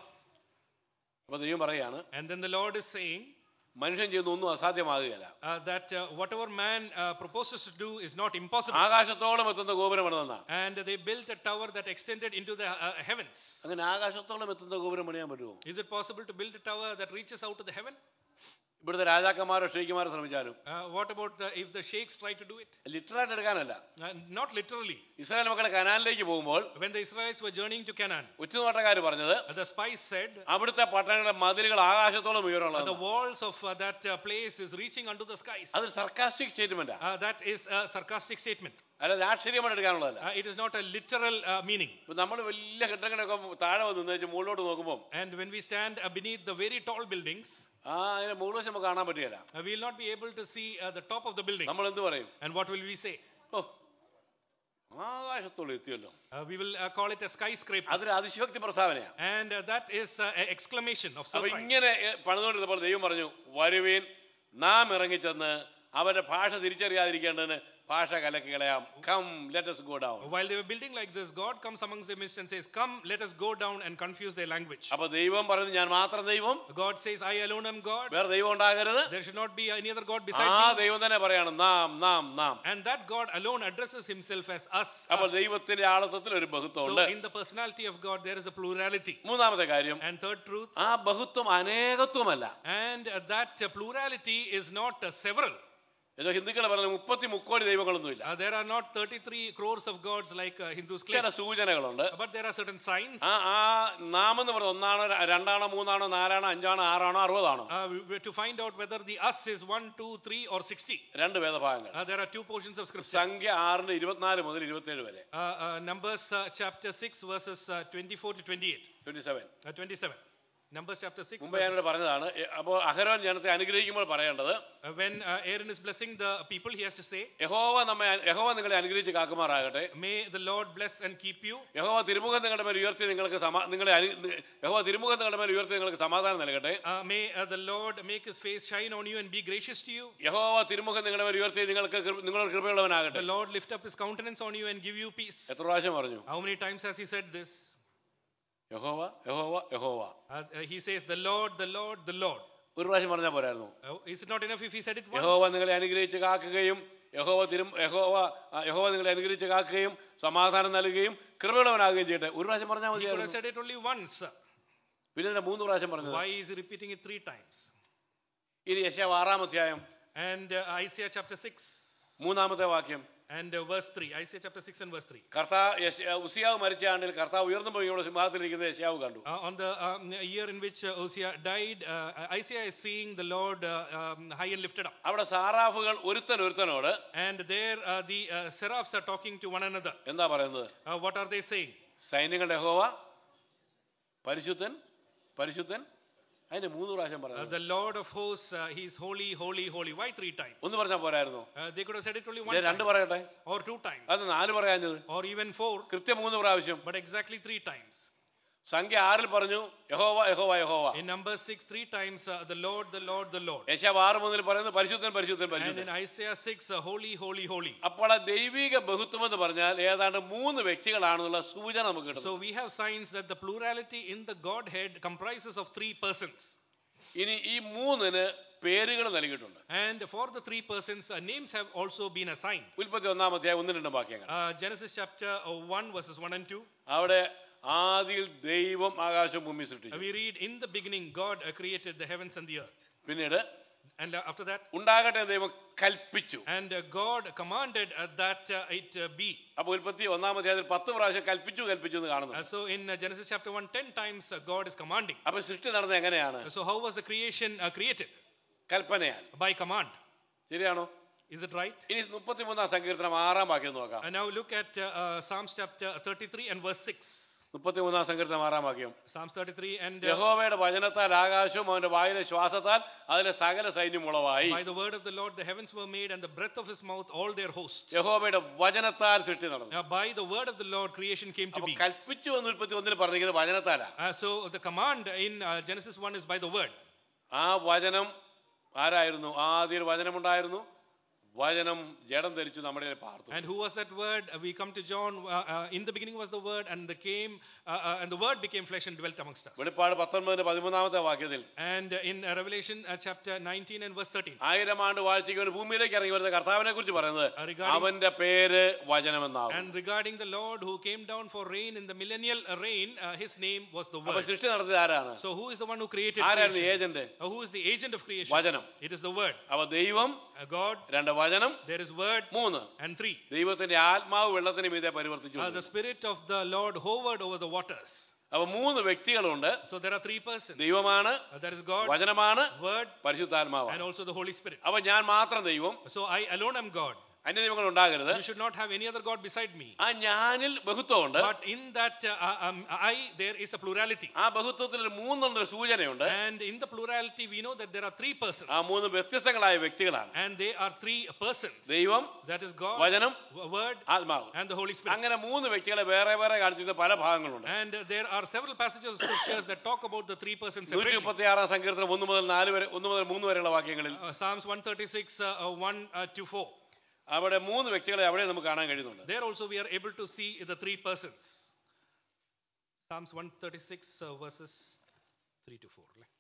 അപ്പൊ ദൈവം പറയാണ് And then the Lord is saying മനുഷ്യൻ ചെയ്യുന്ന ഒന്നും അസാധ്യമാകുകയല്ല uh, that uh, whatever man uh, proposes to do is not impossible. ആകാശത്തോളം എത്തുന്ന ഗോപുരം പണിതെന്നാ And they built a tower that extended into the uh, heavens. അങ്ങനെ ആകാശത്തോളം എത്തുന്ന ഗോപുരം പണിയാൻ പറ്റുമോ Is it possible to build a tower that reaches out to the heaven? ഇവിടുത്തെ രാജാക്കന്മാരോ ഷെയ്ക്കുമാരോ ശ്രമിച്ചാലും Uh, what about uh, if the sheikhs try to do it? ലിറ്ററായിട്ട് എടുക്കാനല്ല Uh, not literally. ഇസ്രായേൽ മക്കളെ കനാലിലേക്ക് പോകുമ്പോൾ When the Israelites were journeying to Canaan, ഉറ്റുനോട്ടക്കാർ പറഞ്ഞത് uh, the spies said, അവിടുത്തെ പട്ടണങ്ങളുടെ മതിലുകൾ ആകാശത്തോളം uh, ഉയരമുള്ളത് the walls of uh, that uh, place is reaching unto the skies. അതൊരു സർക്കാസ്റ്റിക് സ്റ്റേറ്റ്മെന്റാ Uh, that is a sarcastic statement. അല്ലാതെ ആശ്ചര്യമായിട്ട് എടുക്കാനുള്ളതല്ല Uh, it is not a literal uh, meaning. ഇപ്പൊ നമ്മൾ വലിയ കെട്ടിടങ്ങളൊക്കെ താഴെ വന്ന് നിന്ന് മുകളിലോട്ട് നോക്കുമ്പോൾ And when we stand uh, beneath the very tall buildings, ആ അതിന്റെ മുകളിൽ വശം നമുക്ക് കാണാൻ പറ്റുകയില്ല uh, we will not be able to see uh, the top of the building. നമ്മൾ എന്ത് പറയും And what will we say? ഓ ആകാശത്തോളം എത്തിയല്ലോ Uh, we will uh, call it a skyscraper. അതൊരു അതിശയോക്തി പ്രസ്താവനയാ And uh, that is uh, an exclamation of അപ്പൊ surprise. ഇങ്ങനെ എ, പണിതുകൊണ്ടിരുന്നപ്പോൾ ദൈവം പറഞ്ഞു വരുവീൻ നാം ഇറങ്ങിച്ചെന്ന് അവന്റെ ഭാഷ തിരിച്ചറിയാതിരിക്കേണ്ടതിന് ഭാഷ കലക്കി കളയാം come let us go down While they were building like this, God comes amongst their midst and says, Come, let us go down and confuse their language. അപ്പൊ ദൈവം പറയുന്നത് ഞാൻ മാത്രം ദൈവം God says, I alone am God. വേറെ ദൈവം ഉണ്ടാകരുത് There should not be any other God ആ beside me. ദൈവം തന്നെ പറയാണ് നാം നാം നാം And that God alone addresses himself as us. അപ്പോൾ us. ദൈവത്തിന്റെ ആളത്വത്തിൽ ഒരു ബഹുത്വം ഉണ്ട് So, in the personality of God, there is a plurality. മൂന്നാമത്തെ കാര്യം And third truth, ആ ബഹുത്വം അനേകത്വമല്ല and uh, that uh, plurality is not uh, several. ഏതോ ഹിന്ദുക്കൾ പറഞ്ഞ മുപ്പത്തി മുക്കോടി ദൈവങ്ങളൊന്നുമില്ല Uh, there are not 33 crores of gods like uh, Hindus claim. ചില സൂചനകളുണ്ട് But there are certain signs. ആ ആ നാമെന്ന് പറയുന്നത് ഒന്നാണോ ര- രണ്ടാണോ മൂന്നാണോ നാലാണോ അഞ്ചാണോ ആറാണോ അറുപതാണോ Uh, we- we- to find out whether the us is 1, 2, 3, or 60. രണ്ട് വേദഭാഗങ്ങൾ Uh, there are two portions of scripture. സംഖ്യ ആറിന് ഇരുപത്തിനാല് മുതൽ ഇരുപത്തിയേഴ് വരെ Uh, uh, Numbers uh, chapter 6, verses uh, 24 to 28. Twenty seven Uh, 27. Numbers chapter 6. മുമ്പ് verses- ഞാനിവിടെ പറഞ്ഞതാണ് എ- അപ്പോൾ അഹരോൻ ജനത്തെ അനുഗ്രഹിക്കുമ്പോൾ പറയേണ്ടത് Uh, when uh, Aaron is blessing the people, he has to say, യഹോവ നമ്മെ യഹോവ നിങ്ങളെ അനുഗ്രഹിച്ച് കാക്കുമാറാകട്ടെ May the Lord bless and keep you. യഹോവ തിരുമുഖം നിങ്ങളുടെ മേൽ ഉയർത്തി നിങ്ങൾക്ക് സമാ നിങ്ങളെ അനു- യഹോവ തിരുമുഖം നിങ്ങളുടെ മേൽ ഉയർത്തി നിങ്ങൾക്ക് സമാധാനം നൽകട്ടെ Uh, may uh, the Lord make his face shine on you and be gracious to you. യഹോവ തിരുമുഖം നിങ്ങളുടെ മേൽ ഉയർത്തി നിങ്ങൾക്ക് കൃപ- നിങ്ങളോട് കൃപയുള്ളവനാകട്ടെ The Lord lift up his countenance on you and give you peace. എത്ര പ്രാവശ്യം പറഞ്ഞു How many times has he said this? യഹോവ യഹോവ യഹോവ Uh, uh, he says, The Lord, the Lord, the Lord. ഒരു പ്രാവശ്യം പറഞ്ഞാൽ പോരായിരുന്നു Uh, is it not enough if he said it യഹോവ once? നിങ്ങളെ അനുഗ്രഹിച്ച് കാക്കുകയും യഹോവ തിരും യഹോവ ആ, യഹോവ നിങ്ങളെ അനുഗ്രഹിച്ച് കാക്കുകയും സമാധാനം നൽകുകയും കൃപയുള്ളവനാകുകയും ചെയ്യട്ടെ ഒരു പ്രാവശ്യം പറഞ്ഞാൽ He could have മതിയായിരുന്നു said it only once. പിന്നെ എന്താ മൂന്ന് പ്രാവശ്യം പറഞ്ഞത് Why is he repeating it three times? ഇനി യശാവ് ആറാം അധ്യായം And uh, Isaiah chapter 6 മൂന്നാമത്തെ വാക്യം and uh, verse 3. Isaiah chapter 6 and verse 3. കർത്താ യശ- ഉസിയാവ് മരിച്ച ആണ്ടിൽ കർത്താവ് ഉയർന്നു പോയി ഇവിടെ സിംഹാസനത്തിലിരിക്കുന്ന യശാവ് കണ്ടു Uh, on the um, year in which uh, Uzziah died, uh, Isaiah is seeing the Lord uh, um, high and lifted up. അവിടെ സാറാഫുകൾ ഒരുത്തൻ ഒരുത്തനോട് And there uh, the uh, seraphs are talking to one another. എന്താ പറയുന്നത് Uh, what are they saying? സൈന്യങ്ങളുടെ യഹോവ പരിശുദ്ധൻ പരിശുദ്ധൻ അതിന് മൂന്ന് പ്രാവശ്യം Uh, പറയുന്നത് the Lord of hosts, uh, he is holy, holy, holy. Why three times? ഒന്ന് പറഞ്ഞാൽ പോരായിരുന്നു Uh, they could have said it only ഇത് one രണ്ട് time പറയട്ടെ or two times അത് നാല് പറയാഞ്ഞത് or even four, കൃത്യം മൂന്ന് പ്രാവശ്യം but exactly three times. സംഖ്യ ആറിൽ പറഞ്ഞു യഹോവ യഹോവ യഹോവ In number six, three times, uh, the Lord, the Lord, the Lord. യശാവ് ആറ് മുതൽ പറയുന്നത് പരിശുദ്ധൻ പരിശുദ്ധൻ And പരിശുദ്ധൻ in Isaiah 6, uh, holy, holy, holy. അപ്പോൾ ആ ദൈവിക ബഹുത്വം എന്ന് പറഞ്ഞാൽ ഏതാണ്ട് മൂന്ന് വ്യക്തികളാണെന്നുള്ള സൂചന നമുക്ക് കിട്ടും So we have signs that the plurality in the Godhead comprises of three persons. ഇനി ഈ മൂന്നിന് പേരുകൾ നൽകിയിട്ടുണ്ട് And for the three persons, uh, names have also been assigned. ഉൽപ്പത്തി ഒന്നാം അധ്യായം ഒന്ന് രണ്ടും വാക്യങ്ങൾ Uh, Genesis chapter uh, 1, verses 1 and 2. അവിടെ ആദിയിൽ ദൈവം ആകാശം ഭൂമി Uh, സൃഷ്ടിച്ചു we read, In the beginning, God uh, created the heavens and the earth. പിന്നീട് And uh, after that, ഉണ്ടാകട്ടെ എന്ന് ദൈവം കൽപ്പിച്ചു and uh, God commanded uh, that uh, it uh, be. അപ്പൊ ഉൽപ്പത്തി ഒന്നാം അധ്യായത്തിൽ പത്ത് പ്രാവശ്യം കൽപ്പിച്ചു കൽപ്പിച്ചു എന്ന് കാണുന്നു Uh, so in uh, Genesis chapter 1, 10 times uh, God is commanding. അപ്പൊ സൃഷ്ടി നടന്നത് എങ്ങനെയാണ് Uh, So how was the creation uh, created? കൽപ്പനയാൽ By command. ശരിയാണോ Is it right? ഇനി മുപ്പത്തിമൂന്നാം സങ്കീർത്തനം ആറാം വാക്യം നോക്കാം And now look at uh, uh, Psalms chapter 33 and verse 6. മുപ്പത്തിമൂന്നാം സങ്കീർത്തനം ആറാം വാക്യം Psalms 33 and uh, യഹോവയുടെ വചനത്താൽ ആകാശവും അവന്റെ വായിലെ ശ്വാസത്താൽ അതിലെ സകല സൈന്യം ഉളവായി by the word of the Lord the heavens were made and the breath of his mouth all their hosts. യഹോവയുടെ വചനത്താൽ സൃഷ്ടി നടന്നു Now by the word of the Lord creation came to അപ്പൊ be. കൽപ്പിച്ചു എന്ന് ഉൽപ്പത്തി ഒന്നിൽ പറഞ്ഞിരിക്കുന്നത് വചനത്താലാ Uh, so the command in uh, Genesis 1 is by the word. ആ വചനം ആരായിരുന്നു ആദ്യം വചനമുണ്ടായിരുന്നു വചനം ജഡം ധരിച്ചു നമ്മുടെ ഇടയിൽ പാർത്തു And who was that word? Uh, we come to John. Uh, uh, in the beginning was the word, and the came, uh, uh, and the word became flesh and dwelt amongst us. വെളിപ്പാട് പത്തൊൻപതിന്റെ പതിമൂന്നാമത്തെ വാക്യത്തിൽ And uh, in uh, Revelation uh, chapter 19 and verse 13, ആയിരം ആണ്ട് വാഴ്ചയ്ക്ക് വേണ്ടി ഭൂമിയിലേക്ക് ഇറങ്ങി വരുന്ന കർത്താവിനെ കുറിച്ച് പറയുന്നത് Uh, regarding- അവന്റെ പേര് വചനമെന്നാവും and regarding the Lord who came down for rain in the millennial uh, reign, uh, his name was the അപ്പൊ word. സൃഷ്ടി നടത്തിയത് ആരാണ് So who is the one who created ആരായിരുന്നു creation? Agent Uh, who is the agent of creation? വചനം It is the word. അപ്പൊ ദൈവം Uh, God, രണ്ട് വചനം there is word, മൂന്ന് and three. ദൈവത്തിന്റെ ആത്മാവ് വെള്ളത്തിന് മീതെ പരിവർത്തിച്ചു Uh, the spirit of the Lord hovered over the waters. അപ്പൊ മൂന്ന് വ്യക്തികളുണ്ട് So there are three persons. ദൈവമാണ് Uh, there is God, വചനമാണ് word, പരിശുദ്ധാത്മാവാണ് and also the Holy Spirit. അപ്പൊ ഞാൻ മാത്രം ദൈവം So I alone am God. അന്യ ദൈവങ്ങൾ ഉണ്ടാകരുത് You should not have any other God beside me. ആ ഞാനിൽ ബഹുത്വമുണ്ട് But in that uh, uh, um, I, there is a plurality. ആ ബഹുത്വത്തിൽ ഒരു മൂന്നെണ്ണൊരു സൂചനയുണ്ട് And in the plurality, we know that there are three persons. ആ മൂന്ന് വ്യത്യസ്തങ്ങളായ വ്യക്തികളാണ് And they are three persons. ദൈവം That is God, വചനം w- Word, ആത്മാവ് and the Holy Spirit. അങ്ങനെ മൂന്ന് വ്യക്തികളെ വേറെ വേറെ കാണിച്ചിരുന്ന പല ഭാഗങ്ങളുണ്ട് And uh, there are several passages of scriptures that talk about the three persons നൂറ്റി separately. മുപ്പത്തി ആറാം സങ്കീർത്തനം ഒന്ന് മുതൽ നാല് വരെ ഒന്ന് മുതൽ മൂന്ന് വരെയുള്ള വാക്യങ്ങളിൽ Uh, Psalms 136, uh, uh, 1 uh, to 4. അവിടെ മൂന്ന് വ്യക്തികളെ അവിടെ നമുക്ക് കാണാൻ കഴിയുന്നുണ്ട് There also we are able to see the three persons. Psalms 136, uh, verses 3 to 4. അല്ലേ?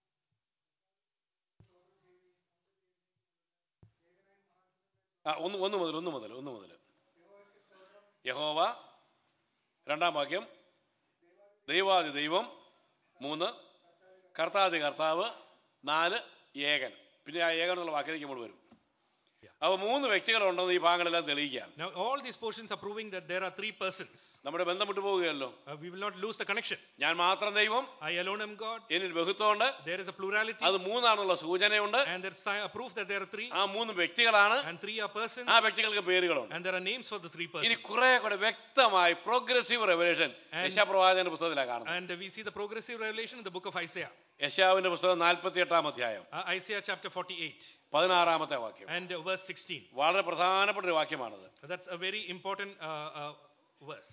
ആ ഒന്ന് ഒന്ന് മുതൽ ഒന്ന് മുതൽ ഒന്ന് മുതൽ യഹോവ രണ്ടാം വാക്യം ദൈവാദി ദൈവം മൂന്ന് കർത്താദി കർത്താവ് നാല് ഏകൻ പിന്നെ ആ ഏകൻ എന്നുള്ള വാക്കിലേക്ക് നമ്മൾ വരും അപ്പോൾ മൂന്ന് വ്യക്തികളുണ്ടെന്ന് ഈ ഭാഗങ്ങളെല്ലാം തെളിയിക്കുകയാണ് Now, all these portions are proving that there are three persons. നമ്മുടെ ബന്ധം വിട്ടു പോവുകയല്ലോ Uh, we will not lose the connection. ഞാൻ മാത്രം ദൈവം I alone am God. എന്നിൽ ബഹുത്വമുണ്ട് There is a plurality. അത് മൂന്നാണെന്നുള്ള സൂചനയുണ്ട് And there's si- a proof that there are three. ആ മൂന്ന് വ്യക്തികളാണ് And three are persons. ആ വ്യക്തികൾക്ക് പേരുകളുണ്ട് And there are names for the three ഇനി persons. കുറെ കൂടെ വ്യക്തമായി പ്രോഗ്രസീവ് റെവലേഷൻ And- യശാപ്രവാചകന്റെ പുസ്തകത്തിലാണ് കാണുന്നത് And we see the progressive revelation in the book of Isaiah. യശാവിന്റെ പുസ്തകം നാൽപ്പത്തി എട്ടാം അധ്യായം Uh, Isaiah chapter 48 പതിനാറാമത്തെ വാക്യം and uh, verse 16. വളരെ പ്രധാനപ്പെട്ട ഒരു വാക്യമാണത് That's a very important uh, uh, verse.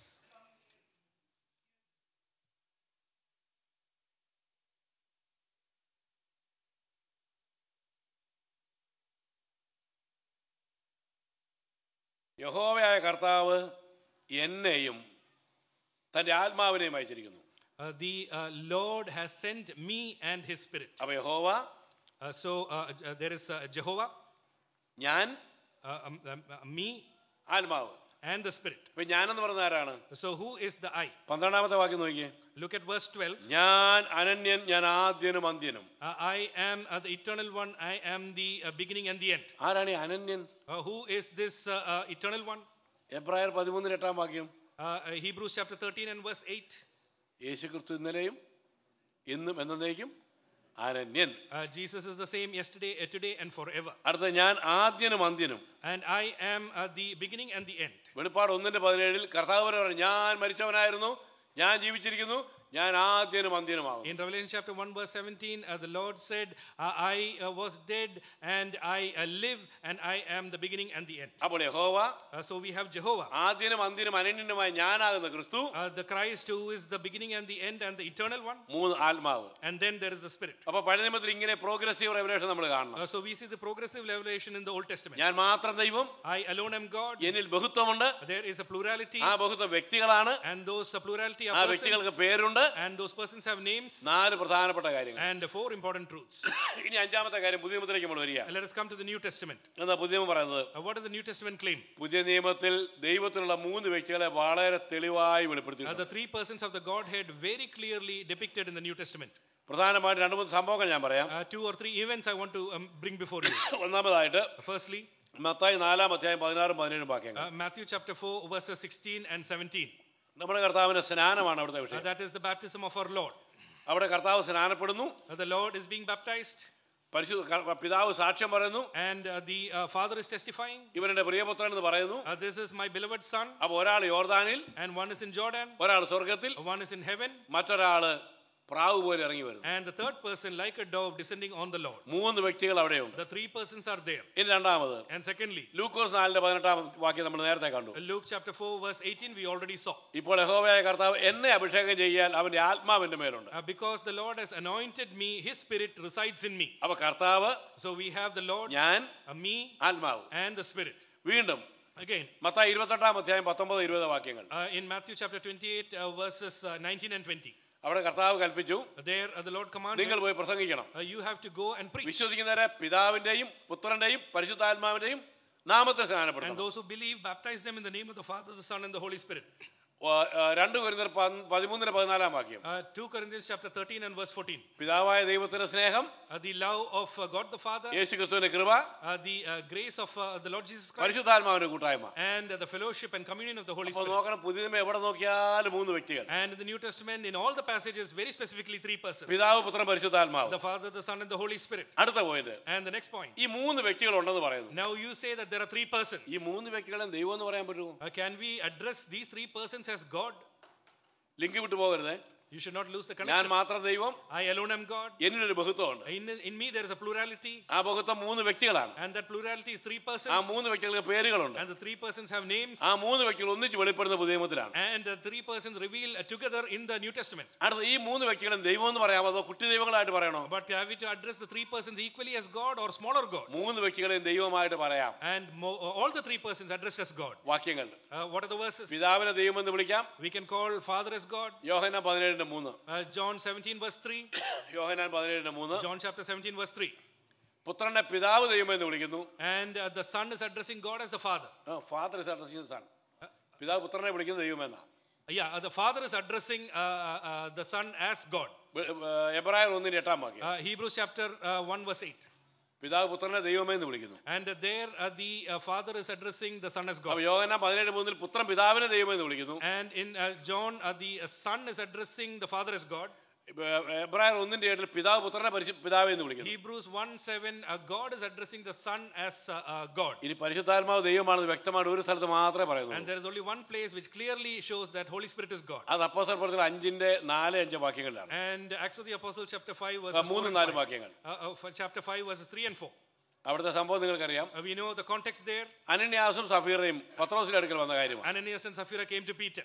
യഹോവയായ കർത്താവ് എന്നെയും തന്റെ ആത്മാവിനെയും അയച്ചിരിക്കുന്നു Uh, the uh, Lord has sent me and his spirit. അപ്പൊ യഹോവ Uh, so uh, uh, there is uh, Jehovah, ഞാൻ uh, um, um, uh, me ആത്മാവ് and the Spirit. ഇപ്പൊ ഞാനെന്ന് പറഞ്ഞ ആരാണ് So, who is the I? പന്ത്രണ്ടാമത്തെ വാക്യം നോക്കിയേ Look at verse 12. ഞാൻ അനന്യൻ ഞാൻ ആദ്യനും അന്ത്യനും Uh, I am uh, the eternal one, I am the uh, beginning and the end. ആരാണ് ഈ അനന്യൻ Uh, who is this uh, uh, eternal one? എബ്രായർ പതിമൂന്നിന് എട്ടാം വാക്യം Uh, uh, Hebrews chapter 13 and verse 8. യേശു ക്രിസ്തു ഇന്നലെയും ഇന്നും എന്നേക്കും അനന്യൻ Uh, Jesus is the same yesterday, uh, today, and forever. അടുത്ത ഞാൻ ആദ്യനും അന്ത്യനും And I am uh, the beginning and the end. വെളിപ്പാട് ഒന്നിന്റെ പതിനേഴിൽ കർത്താവ് പറഞ്ഞു ഞാൻ മരിച്ചവനായിരുന്നു ഞാൻ ജീവിച്ചിരിക്കുന്നു ഞാൻ ആദ്യനും അന്ത്യനുമാകും In Revelation chapter 1, verse 17, uh, the Lord said, uh, I uh, was dead and I uh, live and I am the beginning and the end. അപ്പോൾ യഹോവ Uh, so we have Jehovah, ആദ്യനും അന്ത്യനും അനന്യനുമായി ഞാനാകുന്ന ക്രിസ്തു uh, the Christ who is the beginning and the end and the eternal one. മൂന്ന് ആത്മാവ് And then there is the Spirit. അപ്പൊ പഴയ നിയമത്തിൽ ഇങ്ങനെ progressive revelation നമ്മൾ കാണണം Uh, so we see the progressive revelation in the Old Testament. ഞാൻ മാത്രം ദൈവം I alone am God. എന്നിൽ ബഹുത്വമുണ്ട് There is a plurality, ആ ബഹുത്വം വ്യക്തികളാണ് and those uh, plurality ആ are വ്യക്തികൾക്ക് persons, പേരുണ്ട് and those persons have names, നാല് പ്രധാനപ്പെട്ട കാര്യങ്ങൾ and four important truths. ഇനി അഞ്ചാമത്തെ കാര്യം പുതിയ നിയമത്തിലേക്ക് നമ്മൾ വരിക And let us come to the New Testament. എന്താ പുതിയ നിയമം പറയുന്നത് Uh, what does the New Testament claim? പുതിയ നിയമത്തിൽ ദൈവത്തിലുള്ള മൂന്ന് വ്യക്തികളെ വളരെ തെളിവായി Uh, വെളിപ്പെടുത്തി the three persons of the Godhead very clearly depicted in the New Testament. പ്രധാനമായിട്ട് രണ്ട് മൂന്ന് സംഭവങ്ങൾ ഞാൻ പറയാം Uh, two or three events I want to um, bring before you. ഒന്നാമതായിട്ട് Firstly, മത്തായി നാലാം അധ്യായം പതിനാറും പതിനേഴും വാക്യങ്ങൾ uh, Matthew chapter 4, verses 16 and 17. നമ്മുടെ കർത്താവിന്റെ സ്നാനമാണ് അവിടുത്തെ Uh, വിഷയം that is the baptism of our Lord. അവിടെ കർത്താവ് സ്നാനപ്പെടുന്നു Uh, the Lord is being baptized, പരിശുദ്ധ ക- പിതാവ് സാക്ഷ്യം പറയുന്നു and uh, the uh, Father is testifying. ഇവരുടെ പ്രിയപുത്രൻ എന്ന് പറയുന്നു Uh, this is my beloved Son, അപ്പൊ ഒരാൾ യോർദാനിൽ and one is in Jordan, ഒരാൾ സ്വർഗത്തിൽ uh, one is in heaven, മറ്റൊരാള് പ്രാവ് പോലെ ഇറങ്ങി വരുന്നു and the third person, like a dove, descending on the Lord. മൂന്ന് വ്യക്തികൾ അവിടെയുണ്ട് The three persons are there. ഇനി രണ്ടാമത് And secondly, ലൂക്കോസ് നാലിന്റെ പതിനെട്ടാം വാക്യം നമ്മൾ നേരത്തെ കണ്ടു uh, Luke chapter 4, verse 18, we already saw. ഇപ്പോൾ യഹോവയായ കർത്താവ് എന്നെ അഭിഷേകം ചെയ്യാൻ അവന്റെ ആത്മാവിന്റെ മേലുണ്ട് Uh, because the Lord has anointed me, His Spirit resides in me. അപ്പൊ കർത്താവ് So we have the Lord, ഞാൻ uh, me, ആത്മാവ് and the Spirit. വീണ്ടും Again, മത്തായി ഇരുപത്തെട്ടാം അധ്യായം പത്തൊമ്പത് ഇരുപത് വാക്യങ്ങൾ uh, in Matthew chapter 28, uh, verses uh, 19 and 20, അവിടെ കർത്താവ് കൽപ്പിച്ചു there uh, the Lord commanded, നിങ്ങൾ പോയി പ്രസംഗിക്കണം uh, you have to go and preach. വിശ്വസിക്കുന്നവരെ പിതാവിന്റെയും പുത്രന്റെയും പരിശുദ്ധാത്മാവിന്റെയും നാമത്തിൽ And സ്നാനപ്പെടുത്തണം those who believe, baptize them in the name of the Father, the Son, and the Holy Spirit. ആ, ആ, രണ്ട് കുരുന്നർ പതിമൂന്നിന് പതിനാലാം വാക്യം Uh, 2 Corinthians chapter 13 and verse 14. പിതാവായ ദൈവത്തിന്റെ സ്നേഹം Uh, the love of uh, God the Father, യേശു ക്രിസ്തുവിന്റെ കൃപ uh, the uh, grace of uh, the Lord Jesus Christ, പരിശുദ്ധാത്മാവിന്റെ കൂട്ടായ്മ and uh, the fellowship and communion of the Holy അപ്പൊ Spirit. നോക്കണം പുതിയ നിയമം എവിടെ നോക്കിയാലും മൂന്ന് വ്യക്തികൾ And in the New Testament, in all the passages, very specifically three persons പിതാവ് പുത്രൻ പരിശുദ്ധാത്മാവ് the Father, the Son, and the Holy Spirit. അടുത്ത point And the next point. ഈ മൂന്ന് വ്യക്തികൾ ഉണ്ടെന്ന് പറയുന്നു Now you say that there are three persons. ഈ മൂന്ന് വ്യക്തികളെ ദൈവം എന്ന് പറയാൻ പറ്റുമോ Uh, can we address these three persons as God? Link വിട്ടു പോകരുതേ You should not lose the ഞാൻ connection. മാത്രം ദൈവം I alone am God. എന്നിലൊരു ബഹുത്വമുണ്ട് In, in me, there is a plurality, ആ ബഹുത്വം മൂന്ന് വ്യക്തികളാണ് and that plurality is three ആ persons. മൂന്ന് വ്യക്തികൾക്ക് പേരുകളുണ്ട് And the three persons have names. ആ മൂന്ന് വ്യക്തികൾ ഒന്നിച്ച് വെളിപ്പെടുന്ന പുതിയ നിയമത്തിലാണ് And the three persons reveal uh, together in the New Testament. അടുത്ത ഈ മൂന്ന് വ്യക്തികളും ദൈവം എന്ന് പറയാമോ അതോ കുട്ടി ദൈവങ്ങളായിട്ട് പറയണോ But have we to address the three persons equally as God or smaller God? മൂന്ന് വ്യക്തികളെയും ദൈവമായിട്ട് പറയാം And mo- uh, all the three persons addressed as God. വാക്യങ്ങൾ Uh, what are the verses? പിതാവിനെ ദൈവമെന്ന് വിളിക്കാം We can call Father as God. യോഹന പതിനേഴിന്റെ മൂന്ന് Uh, John 17, verse 3. Yohanan പതിനേഴിന്റെ മൂന്ന് John chapter 17, verse 3. പുത്രനെ പിതാവ് ദൈവമെന്ന് വിളിക്കുന്നു And uh, the Son is addressing God as the Father. Father son പിതാവ് പുത്രനെ വിളിക്കുന്നത് ദൈവമെന്നാ Yeah, uh, the Father is addressing uh, uh, uh, the Son as God. എബ്രായർ ഒന്നിന്റെ എട്ടാം വാക്യം Uh, Hebrews chapter uh, 1, verse 8. പിതാവ് പുത്രനെ ദൈവമേ എന്ന് വിളിക്കുന്നു And uh, there uh, the uh, Father is addressing the Son as അപ്പൊ God. യോഹന പതിനേഴ് മൂന്നിൽ പുത്രൻ പിതാവിനെ ദൈവമേ എന്ന് വിളിക്കുന്നു And in uh, John, uh, the uh, Son is addressing the Father as God. എബ്രായർ ഒന്നിന്റെ ഏട്ടിൽ പിതാവ് പുത്രനെ പരിശു പിതാവേ എന്ന് വിളിക്കുന്നു Hebrews 1 7, uh, God is addressing the Son as uh, uh, God. ഇനി പരിശുദ്ധാത്മാവ് ദൈവമാണെന്ന് വ്യക്തമായിട്ട് ഒരു സ്ഥലത്ത് മാത്രമേ And പറയുന്നുള്ളൂ there is only one place which clearly shows that Holy Spirit is God. അത് അപ്പോസൽ പ്രവർത്തനം അഞ്ചിന്റെ നാല് അഞ്ച് വാക്യങ്ങളിലാണ് And Acts of the Apostles, chapter 5, ആ, verses 4 മൂന്നും and നാലും 5. വാക്യങ്ങൾ Uh, uh, for chapter 5, verses 3 and 4. അവിടുത്തെ സംഭവം നിങ്ങൾക്കറിയാം Uh, we know the context there. അനന്യാസും സഫീറയും പത്രോസിന്റെ അടുക്കൽ വന്ന കാര്യമാണ് Ananias and Sapphira came to Peter.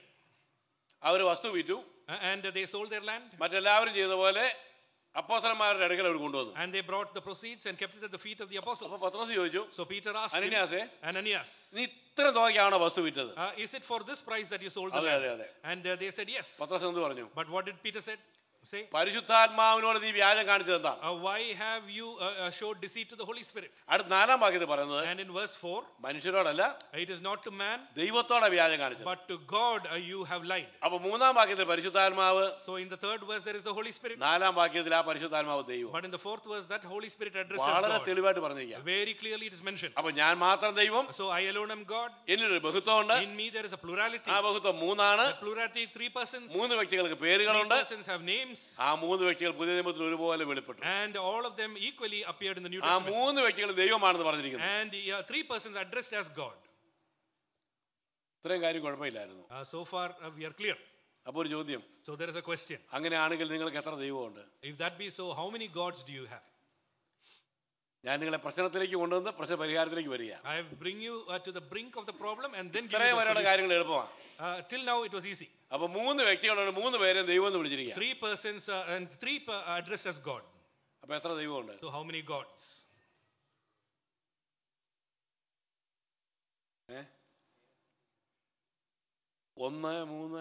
അവർ വസ്തു വിറ്റു Uh, and they sold their land. മറ്റെല്ലാവരും ചെയ്യുന്ന പോലെ അപ്പോസലന്മാരുടെ അടുക്കൽ അവർ കൊണ്ടുവന്നു And they brought the proceeds and kept it at the feet of the അപ്പൊ apostles. പത്രോസ് ചോദിച്ചു So Peter asked him, അനന്യാസേ Ananias, നീ ഇത്ര തുകയ്ക്കാണോ വസ്തു വിറ്റത് uh, is it for this price that you sold the അതെ land? അതെ അതെ And uh, they said, yes. പത്രോസ് എന്ത് പറഞ്ഞു But what did Peter said? Say, പരിശുദ്ധാത്മാവിനോട് നീ വ്യാജം കാണിച്ചത് എന്താണ് uh, why have you uh, uh, showed deceit to the Holy Spirit? അടുത്ത നാലാം വാക്യത്തിൽ പറയുന്നത് And in verse 4, മനുഷ്യരോടല്ല it is not to man, ദൈവത്തോടെ വ്യാജം കാണിച്ചത് but to God uh, you have lied. അപ്പൊ മൂന്നാം വാക്യത്തിൽ പരിശുദ്ധാത്മാവ് So in the third verse, there is the Holy Spirit. നാലാം വാക്യത്തിൽ ആ പരിശുദ്ധാത്മാവ് ദൈവം But in the fourth verse, that Holy Spirit addresses വളരെ God. തെളിവായിട്ട് പറഞ്ഞിരിക്കുക Very clearly it is mentioned. അപ്പൊ ഞാൻ മാത്രം ദൈവം So I alone am God. എന്നിലൊരു ബഹുത്വമുണ്ട് In me there is a plurality. ആ ബഹുത്വം മൂന്നാണ് The plurality, three persons. മൂന്ന് വ്യക്തികൾക്ക് Three പേരുകളുണ്ട് persons have names. ആ മൂന്ന് വ്യക്തികൾ പുതിയ നിയമത്തിൽ ഒരുപോലെ വെളിപ്പെട്ടു And all of them equally appeared in the New ആ Testament. മൂന്ന് വ്യക്തികൾ ദൈവമാണെന്ന് പറഞ്ഞിരിക്കുന്നു And uh, three persons addressed as God. ഇത്രയും കാര്യം കുഴപ്പമില്ലായിരുന്നു Uh, so far, uh, we are clear. അപ്പൊ ഒരു ചോദ്യം So there is a question. അങ്ങനെയാണെങ്കിൽ നിങ്ങൾക്ക് എത്ര ദൈവമുണ്ട് If that be so, how many gods do you have? ഞാൻ നിങ്ങളെ പ്രശ്നത്തിലേക്ക് കൊണ്ടുവന്ന് പ്രശ്ന പരിഹാരത്തിലേക്ക് വരിക I bring you uh, to the brink of the problem and then give ഇത്രയും you the വരെയുള്ള solution. കാര്യങ്ങൾ എളുപ്പമാണ് Uh, till now, it was easy. അപ്പൊ മൂന്ന് വ്യക്തികളുണ്ട് മൂന്ന് പേരെ ദൈവം എന്ന് വിളിച്ചിരിക്കുക Three persons uh, and three per- addressed as God. അപ്പൊ എത്ര ദൈവമുണ്ട് So how many gods? ഏ? ഒന്ന് മൂന്ന്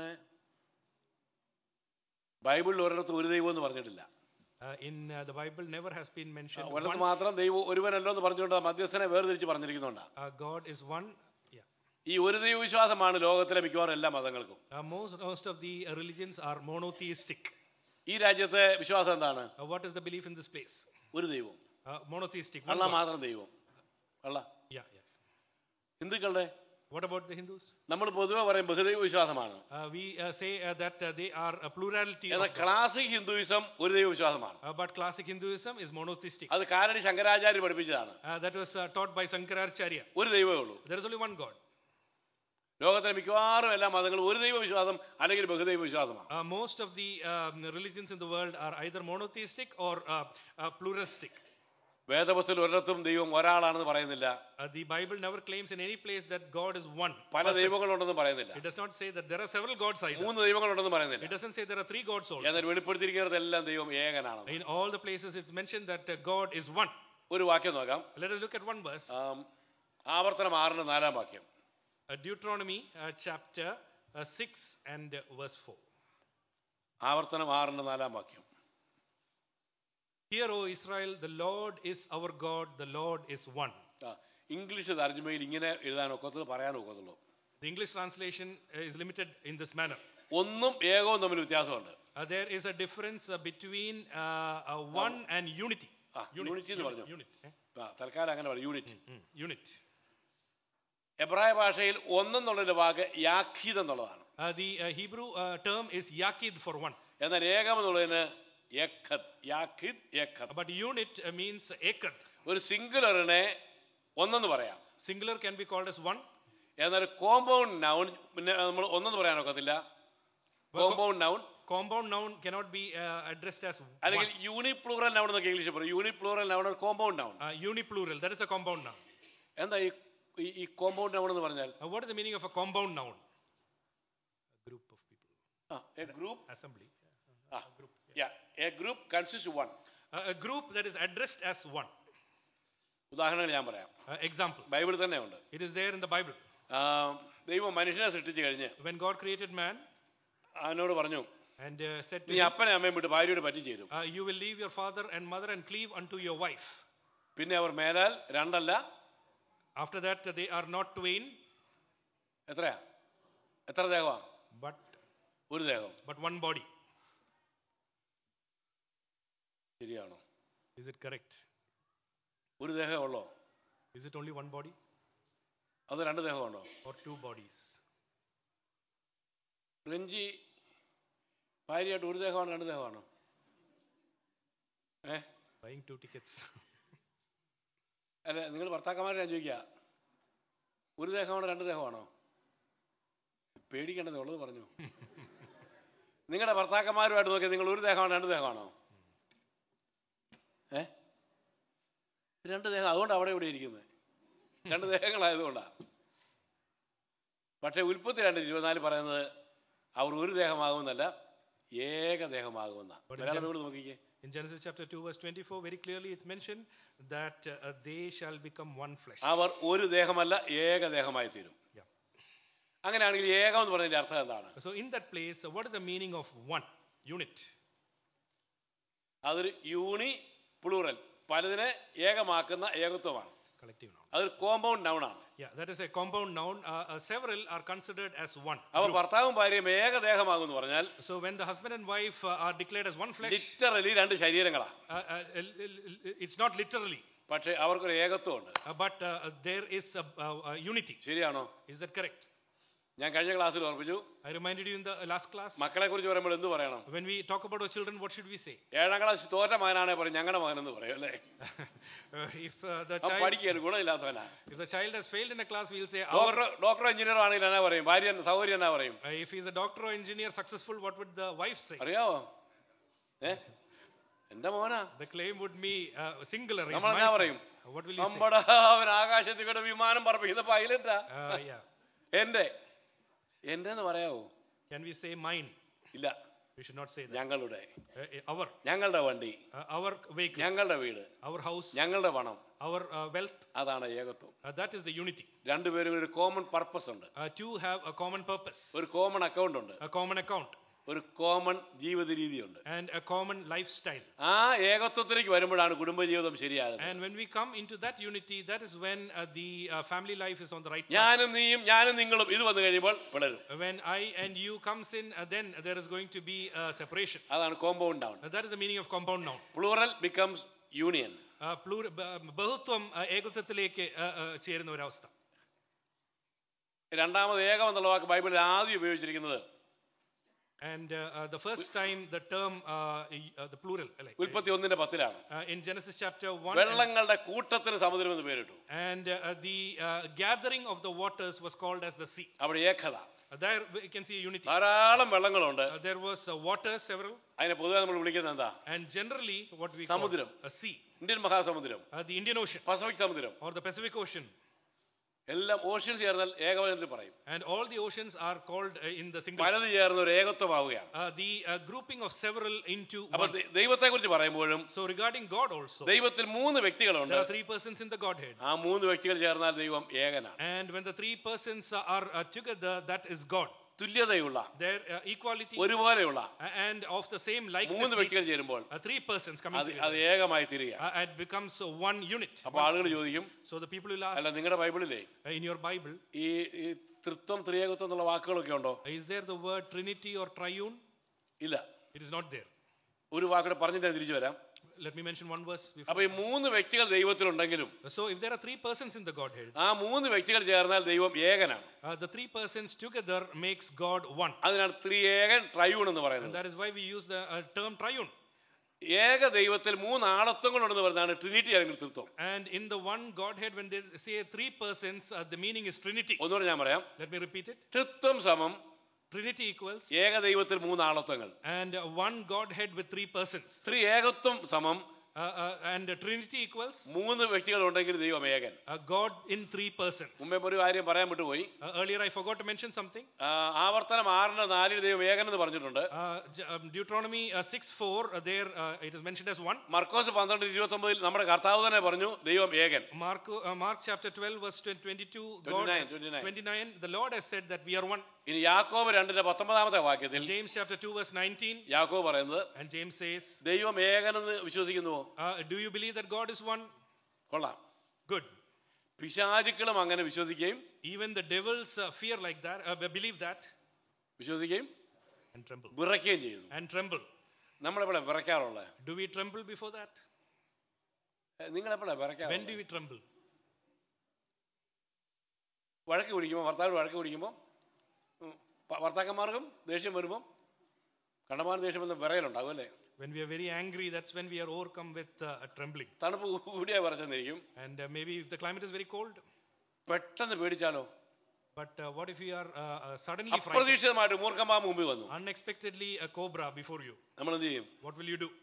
ബൈബിളിൽ ഒരിടത്ത് ഒരു ദൈവം എന്ന് പറഞ്ഞിട്ടില്ല Uh, in uh, the Bible, never has been mentioned. ഒരിടത്ത് One, മാത്രം ദൈവം ഒരുവനല്ലോ എന്ന് പറഞ്ഞുകൊണ്ട് മധ്യസ്ഥനെ വേർതിരിച്ച് പറഞ്ഞിരിക്കുന്നുണ്ടാ uh, God is one. Yeah. ഈ ഒരു ദൈവവിശ്വാസമാണ് ലോകത്തിലെ മിക്കവാറും എല്ലാ മതങ്ങൾക്കും Uh, most, most of the uh, religions are monotheistic. ഈ രാജ്യത്തെ വിശ്വാസം എന്താണ് Uh, what is the belief in this place? ഒരു ദൈവം Uh, monotheistic. One അള്ള God. മാത്രം ദൈവം അള്ള Yeah, yeah. ഹിന്ദുക്കളുടെ What about the Hindus? നമ്മൾ പൊതുവെ പറയും ബഹുദൈവ വിശ്വാസമാണ് Uh, we uh, say uh, that uh, they are a plurality. Of എന്നാൽ God. ക്ലാസിക് ഹിന്ദുയിസം ഒരു ദൈവ വിശ്വാസമാണ് Uh, but classic Hinduism is monotheistic. അത് കാലടി ശങ്കരാചാര്യ പഠിപ്പിച്ചതാണ് Uh, that was uh, taught by Sankaracharya. ഒരു ദൈവമേ ഉള്ളൂ There is only one God. ലോകത്തിലെ മിക്കവാറും എല്ലാ മതങ്ങളും ഒരു ദൈവ വിശ്വാസം അല്ലെങ്കിൽ ബഹുദൈവ വിശ്വാസമാണ് Uh, most of the um, religions in the world are either monotheistic or uh, uh, pluralistic. വേദപുസ്തകത്തിൽ ഒരിടത്തും ദൈവം ഒരാളാണെന്ന് പറയുന്നില്ല Uh, the Bible never claims in any place that God is one. പല person. ദൈവങ്ങളുണ്ടെന്നും പറയുന്നില്ല It does not say that there are several gods either. മൂന്ന് ദൈവങ്ങളുണ്ടെന്നും പറയുന്നില്ല It doesn't say there are three gods also. എന്നാൽ വെളിപ്പെടുത്തിയിരിക്കുന്നിടത്തെല്ലാം ദൈവം ഏകനാണ് In all the places it's mentioned that uh, God is one. ഒരു വാക്യം നോക്കാം Let us look at one verse. ആം, ആവർത്തനം ആറിന് നാലാം വാക്യം Uh, Deuteronomy uh, chapter uh, 6 and uh, verse 4. ആവർത്തനം ആറിന് നാലാം വാക്യം Hear, O Israel, the Lord is our God, the Lord is one. ആ, ഇംഗ്ലീഷ് തർജ്ജമയിൽ ഇങ്ങനെ എഴുതാൻ ഒക്കത്തുള്ളൂ പറയാൻ ഒക്കത്തുള്ളൂ The English translation uh, is limited in this manner. ഒന്നും ഏകവും തമ്മിൽ വ്യത്യാസമുണ്ട് Uh, there is a difference uh, between uh, uh, one and unity. ആ, unity എന്ന് പറഞ്ഞു. unit, eh? ആ, തൽക്കാലം അങ്ങനെ പറയും യൂണിറ്റ് Mm, unit. എബ്രായ ഭാഷയിൽ ഒന്നെന്നുള്ളൊരു വാക്ക് യാഖീദ് എന്നുള്ളതാണ് Uh, the uh, Hebrew uh, term is yakid for one, എന്നാൽ ഏകം എന്നുള്ളതിന് യഖദ് യാഖിദ് യഖദ് but unit uh, means ekad. ഒരു സിംഗുലറിനെ ഒന്നെന്ന് പറയാം Singular can be called as one, എന്നാൽ കോമ്പൗണ്ട് നൗൺ പിന്നെ നമ്മൾ ഒന്നെന്ന് പറയാൻ ഒക്കത്തില്ല compound noun compound noun cannot be uh, addressed as one. അല്ലെങ്കിൽ യൂണിപ്ലൂറൽ നൗൺ എന്നൊക്കെ ഇംഗ്ലീഷിൽ പറയും യൂണിപ്ലൂറൽ നൗൺ ഒരു compound noun Uh, uniplural, that is a compound noun. എന്താ ഈ ഈ- ഈ കോമ്പൗണ്ട് നൗൺ എന്ന് പറഞ്ഞാൽ Uh, what is the meaning of a compound noun? A group of people, a group assembly. A group consist one Uh, a group that is addressed as one. ഉദാഹരണങ്ങൾ ഞാൻ പറയാം Uh, examples. ബൈബിളിൽ തന്നെ ഉണ്ട് It is there in the Bible. ആ, ദൈവം മനുഷ്യനെ സൃഷ്ടിച്ചു കഴിഞ്ഞ് When God created man അവനോട് പറഞ്ഞു and uh, said to നീ him, അപ്പനെ അമ്മയും വിട്ട് ഭാര്യയോട് പറ്റിച്ചേരും uh, You will leave your father and mother and cleave unto your wife. പിന്നെ അവർ മേലാൽ രണ്ടല്ല After that, uh, they are not twain, എത്രയാ എത്ര ദേഹമാ but, ഒരു ദേഹം but one body. ശരിയാണോ Is it correct? ഒരു ദേഹമേ ഉള്ളോ Is it only one body അത് രണ്ട് ദേഹമുണ്ടോ or two bodies? റെഞ്ചി ഭാര്യയായിട്ട് ഒരു ദേഹമാണോ രണ്ട് ദേഹമാണോ ഏ Buying two tickets. അല്ല നിങ്ങൾ ഭർത്താക്കന്മാരെ ഞാൻ ചോദിക്കുക ഒരു ദേഹമാണോ രണ്ട് ദേഹമാണോ പേടിക്കേണ്ടത് ഉള്ളത് പറഞ്ഞു നിങ്ങളുടെ ഭർത്താക്കന്മാരുമായിട്ട് നോക്കിയാൽ നിങ്ങൾ ഒരു ദേഹമാണോ രണ്ട് ദേഹമാണോ ഏ രണ്ട് ദേഹം അതുകൊണ്ട് അവിടെ ഇവിടെ ഇരിക്കുന്നത് രണ്ട് ദേഹങ്ങളായതുകൊണ്ടാണ് പക്ഷേ ഉൽപ്പത്തി രണ്ട് ഇരുപത്തിനാല് പറയുന്നത് അവർ ഒരു ദേഹമാകുമെന്നല്ല ഏകദേഹമാകുമെന്ന But in മലയാളം Gen- ഇവിടെ നോക്കിക്കേ In Genesis chapter 2, verse 24, very clearly it's mentioned that uh, they shall become one flesh. അവർ ഒരു ദേഹമല്ല ഏകദേഹമായി തീരും Yeah. അങ്ങനെയാണെങ്കിൽ ഏകം എന്ന് പറഞ്ഞതിന്റെ അർത്ഥം എന്താണ് So, in that place, uh, what is the meaning of one? Unit. അതൊരു യൂണി പ്ലൂറൽ പലതിനെ ഏകമാക്കുന്ന ഏകത്വമാണ് collective noun. അതൊരു കോമ്പൗണ്ട് നൗൺ ആണ് Yeah, that is a compound noun. Uh, uh, several are considered as one. അപ്പൊ ഭർത്താവും ഭാര്യയും ഏകദേഹമാകും എന്ന് പറഞ്ഞാൽ So when the husband and wife uh, are declared as one flesh, literally രണ്ട് ശരീരങ്ങളാ uh, uh, l- l- l- it's not literally, പക്ഷെ അവർക്കൊരു ഏകത്വമുണ്ട് uh, but uh, uh, there is a, uh, a unity. ശരിയാണോ Is that correct? ഞാൻ കഴിഞ്ഞ ക്ലാസ്സിൽ ഓർപ്പിച്ചു I reminded you in the last class. മക്കളെ കുറിച്ച് പറയുമ്പോൾ എന്ത് പറയണം When we talk about our children, what should we say? ഏഴാം ക്ലാസ് തോറ്റ മകനാണെ പറയും ഞങ്ങളുടെ മകനെന്ന് പറയും അല്ലേ Uh, if uh, the അവൻ child പഠിക്കാൻ ഗുണമില്ലാത്തവനാ if the child has failed in a class, we'll say our. Doctor ഡോക്ടറോ എഞ്ചിനീയർ ആണെങ്കിൽ എന്നാ പറയും ഭാര്യ സൗകര്യം എന്നാ പറയും Uh, if he's a doctor or engineer successful, what would the wife say? അറിയാവോ ഏ എന്റെ മോനാ The claim would be uh, singular. Is നമ്മൾ my എന്നാ son. പറയും What will you say? നമ്മുടെ അവൻ ആകാശത്തിൽ കൂടെ വിമാനം പറപ്പിക്കുന്ന പൈലറ്റാ Uh, yeah. എന്റെ എന്റെ എന്ന് പറയാവോ Can we say mine? ഇല്ല We should not say that. ഞങ്ങളുടെ Uh, uh, our, ഞങ്ങളുടെ വണ്ടി uh, our vehicle, ഞങ്ങളുടെ വീട് our house, ഞങ്ങളുടെ പണം our uh, wealth. അതാണ് ഏകത്വം Uh, that is the unity. രണ്ടുപേരും ഒരു കോമൺ പർപ്പസ് ഉണ്ട് Uh, two have a common purpose, ഒരു കോമൺ അക്കൗണ്ട് ഉണ്ട് a common account, ഒരു കോമൺ ജീവിത രീതിയുണ്ട് and a common lifestyle. ആ ഏകത്വത്തിലേക്ക് വരുമ്പോഴാണ് കുടുംബജീവിതം ശരിയാകുന്നത് And when we come into that unity, that is when uh, the uh, family life is on the right path. ഞാനും നീയും ഞാനും നിങ്ങളും ഇത് വന്നു കഴിയുമ്പോൾ പിളരും When I and you comes in, uh, then there is going to be a separation. അതാണ് compound noun Uh, that is the meaning of compound noun. Plural becomes union Uh, plura- ബ- ബഹുത്വം uh, ഏകത്വത്തിലേക്ക് uh, uh, ചേരുന്ന ഒരവസ്ഥ രണ്ടാമത് ഏകം എന്നുള്ള വാക്ക് ബൈബിളിൽ ആദ്യം ഉപയോഗിച്ചിരിക്കുന്നത് And uh, uh, the first time the term, uh, y- uh, the plural, അല്ലേ? ഉൽപ്പത്തി ഒന്നിന്റെ പത്തിലാണ് uh, in Genesis chapter 1, and, വെള്ളങ്ങളുടെ കൂട്ടത്തിന് സമുദ്രം എന്ന് പേരിട്ടു and uh, the uh, gathering of the waters was called as the sea. അവിടെ ഏകത Uh, there we can see a unity. ധാരാളം വെള്ളങ്ങളുണ്ട് Uh, there was uh, water, several, അതിനെ പൊതുവെ നമ്മൾ വിളിക്കുന്നത് എന്താ and generally what we സമുദ്രം. call a sea. ഇന്ത്യൻ മഹാസമുദ്രം Uh, the Indian Ocean Pacific സമുദ്രം or the Pacific Ocean. എല്ലാം ഓഷ്യൻ ചേർന്നാൽ ഏകവചനത്തിൽ പറയും And all the oceans are called uh, in the single. പലത് ചേർന്ന് ഒരു ഏകത്വമാവുകയാണ് Uh, the uh, grouping of several into അപ്പൊ one. ദൈവത്തെ കുറിച്ച് പറയുമ്പോഴും So regarding God also, ദൈവത്തിൽ മൂന്ന് വ്യക്തികളുണ്ട് there are three persons in the Godhead. ആ മൂന്ന് വ്യക്തികൾ ചേർന്നാൽ ദൈവം ഏകനാണ് And when the three persons are uh, together, that is God. തുല്യതയുള്ള Their uh, equality ഒരുപോലെയുള്ള uh, and of the same likeness. മൂന്ന് വ്യക്തികൾ nature. ചേരുമ്പോൾ Uh, three persons coming അത് together. അത് ഏകമായി തിരികെ Uh, it becomes uh, one unit. അപ്പൊ ആളുകൾ ചോദിക്കും So the people will അല്ല ask നിങ്ങളുടെ ബൈബിളിലെ uh, in your Bible, ഈ ഈ തൃത്വം ത്രിയേകത്വം എന്നുള്ള വാക്കുകളൊക്കെ ഉണ്ടോ is there the word Trinity or Triune? ഇല്ല It is not there. ഒരു വാക്കൂടെ പറഞ്ഞിട്ട് ഞാൻ തിരിച്ചു വരാം Let me mention one verse. Before. അപ്പൊ ഈ മൂന്ന് വ്യക്തികൾ ദൈവത്തിലുണ്ടെങ്കിലും So if there are three persons in the Godhead, ആ മൂന്ന് വ്യക്തികൾ ചേർന്നാൽ ദൈവം ഏകനാണ് uh, the three persons together makes God one. അതിനാണ് ത്രിയേകൻ ട്രയൂൺ എന്ന് And പറയുന്നത് that is why we use the uh, term triune. ഏക ദൈവത്തിൽ മൂന്ന് ആളത്വങ്ങളുണ്ടെന്ന് പറയുന്നതാണ് ട്രിനിറ്റി അല്ലെങ്കിൽ തൃത്വം And in the one Godhead, when they say three persons, uh, the meaning is Trinity. ഒന്നുകൂടെ ഞാൻ പറയാം Let me repeat it. തൃത്വം സമം Trinity equals ഏക ദൈവത്തിൽ മൂന്ന് ആളത്വങ്ങൾ and uh, one Godhead with three persons. ത്രി ഏകത്വം സമം Uh, uh, and uh, Trinity equals മൂന്ന് വ്യക്തികൾ ഉണ്ടെങ്കിൽ ദൈവം ഏകൻ uh, God in three persons. മുമ്പേ ഒരു കാര്യം പറയാൻ വിട്ടുപോയി Uh, earlier, I forgot to mention something. ആ, ആവർത്തനം ആറിന് നാലിൽ ദൈവം ഏകൻ എന്ന് പറഞ്ഞിട്ടുണ്ട് Uh, J- um, Deuteronomy uh, 6 4, uh, there uh, it is mentioned as one. മർക്കോസ് പന്ത്രണ്ട് ഇരുപത്തി ഒമ്പതിൽ നമ്മുടെ കർത്താവ് തന്നെ പറഞ്ഞു ദൈവം ഏകൻ Mark, uh, Mark chapter 12, verse 22, God, 29, 29. 29, the Lord has said that we are one. ഇനി യാക്കോബ് രണ്ടിന്റെ പത്തൊമ്പതാമത്തെ വാക്യത്തിൽ James chapter 2, verse 19, യാക്കോബ് പറയുന്നത് and James says, ദൈവം ഏകനെന്ന് വിശ്വസിക്കുന്നുവോ uh, Do you believe that God is one? കൊള്ളാം Good. പിശാചുക്കളും അങ്ങനെ വിശ്വസിക്കുകയും Even the devils uh, fear like that, uh, believe that, വിശ്വസിക്കുകയും and tremble. വിറയ്ക്കുകയും ചെയ്യുന്നു And tremble. നമ്മളെപ്പോഴാ വിറയ്ക്കാറുള്ളത് Do we tremble before that? നിങ്ങളെപ്പോഴാ When do വിറയ്ക്കാറുള്ളത് we tremble? വഴക്ക് പിടിക്കുമ്പോൾ ഭർത്താവ് വഴക്ക് പിടിക്കുമ്പോൾ ഉം, ഭ- ഭർത്താക്കന്മാർക്കും ദേഷ്യം വരുമ്പോൾ കണ്ടമാനം ദേഷ്യം വന്ന് വിറയലുണ്ടാകും അല്ലേ When we are very angry, that's when we are overcome with uh, a trembling. തണുപ്പ് കൂടിയാ വിറച്ചെന്നിരിക്കും And uh, maybe if the climate is very cold, പെട്ടെന്ന് പേടിച്ചാലോ but uh, what if we are uh, uh, suddenly frightened? അപ്രതീക്ഷിതമായിട്ട് മൂർഖമ്പാ മുമ്പിൽ വന്നു Unexpectedly, a cobra before you. നമ്മൾ എന്ത് ചെയ്യും What will you do?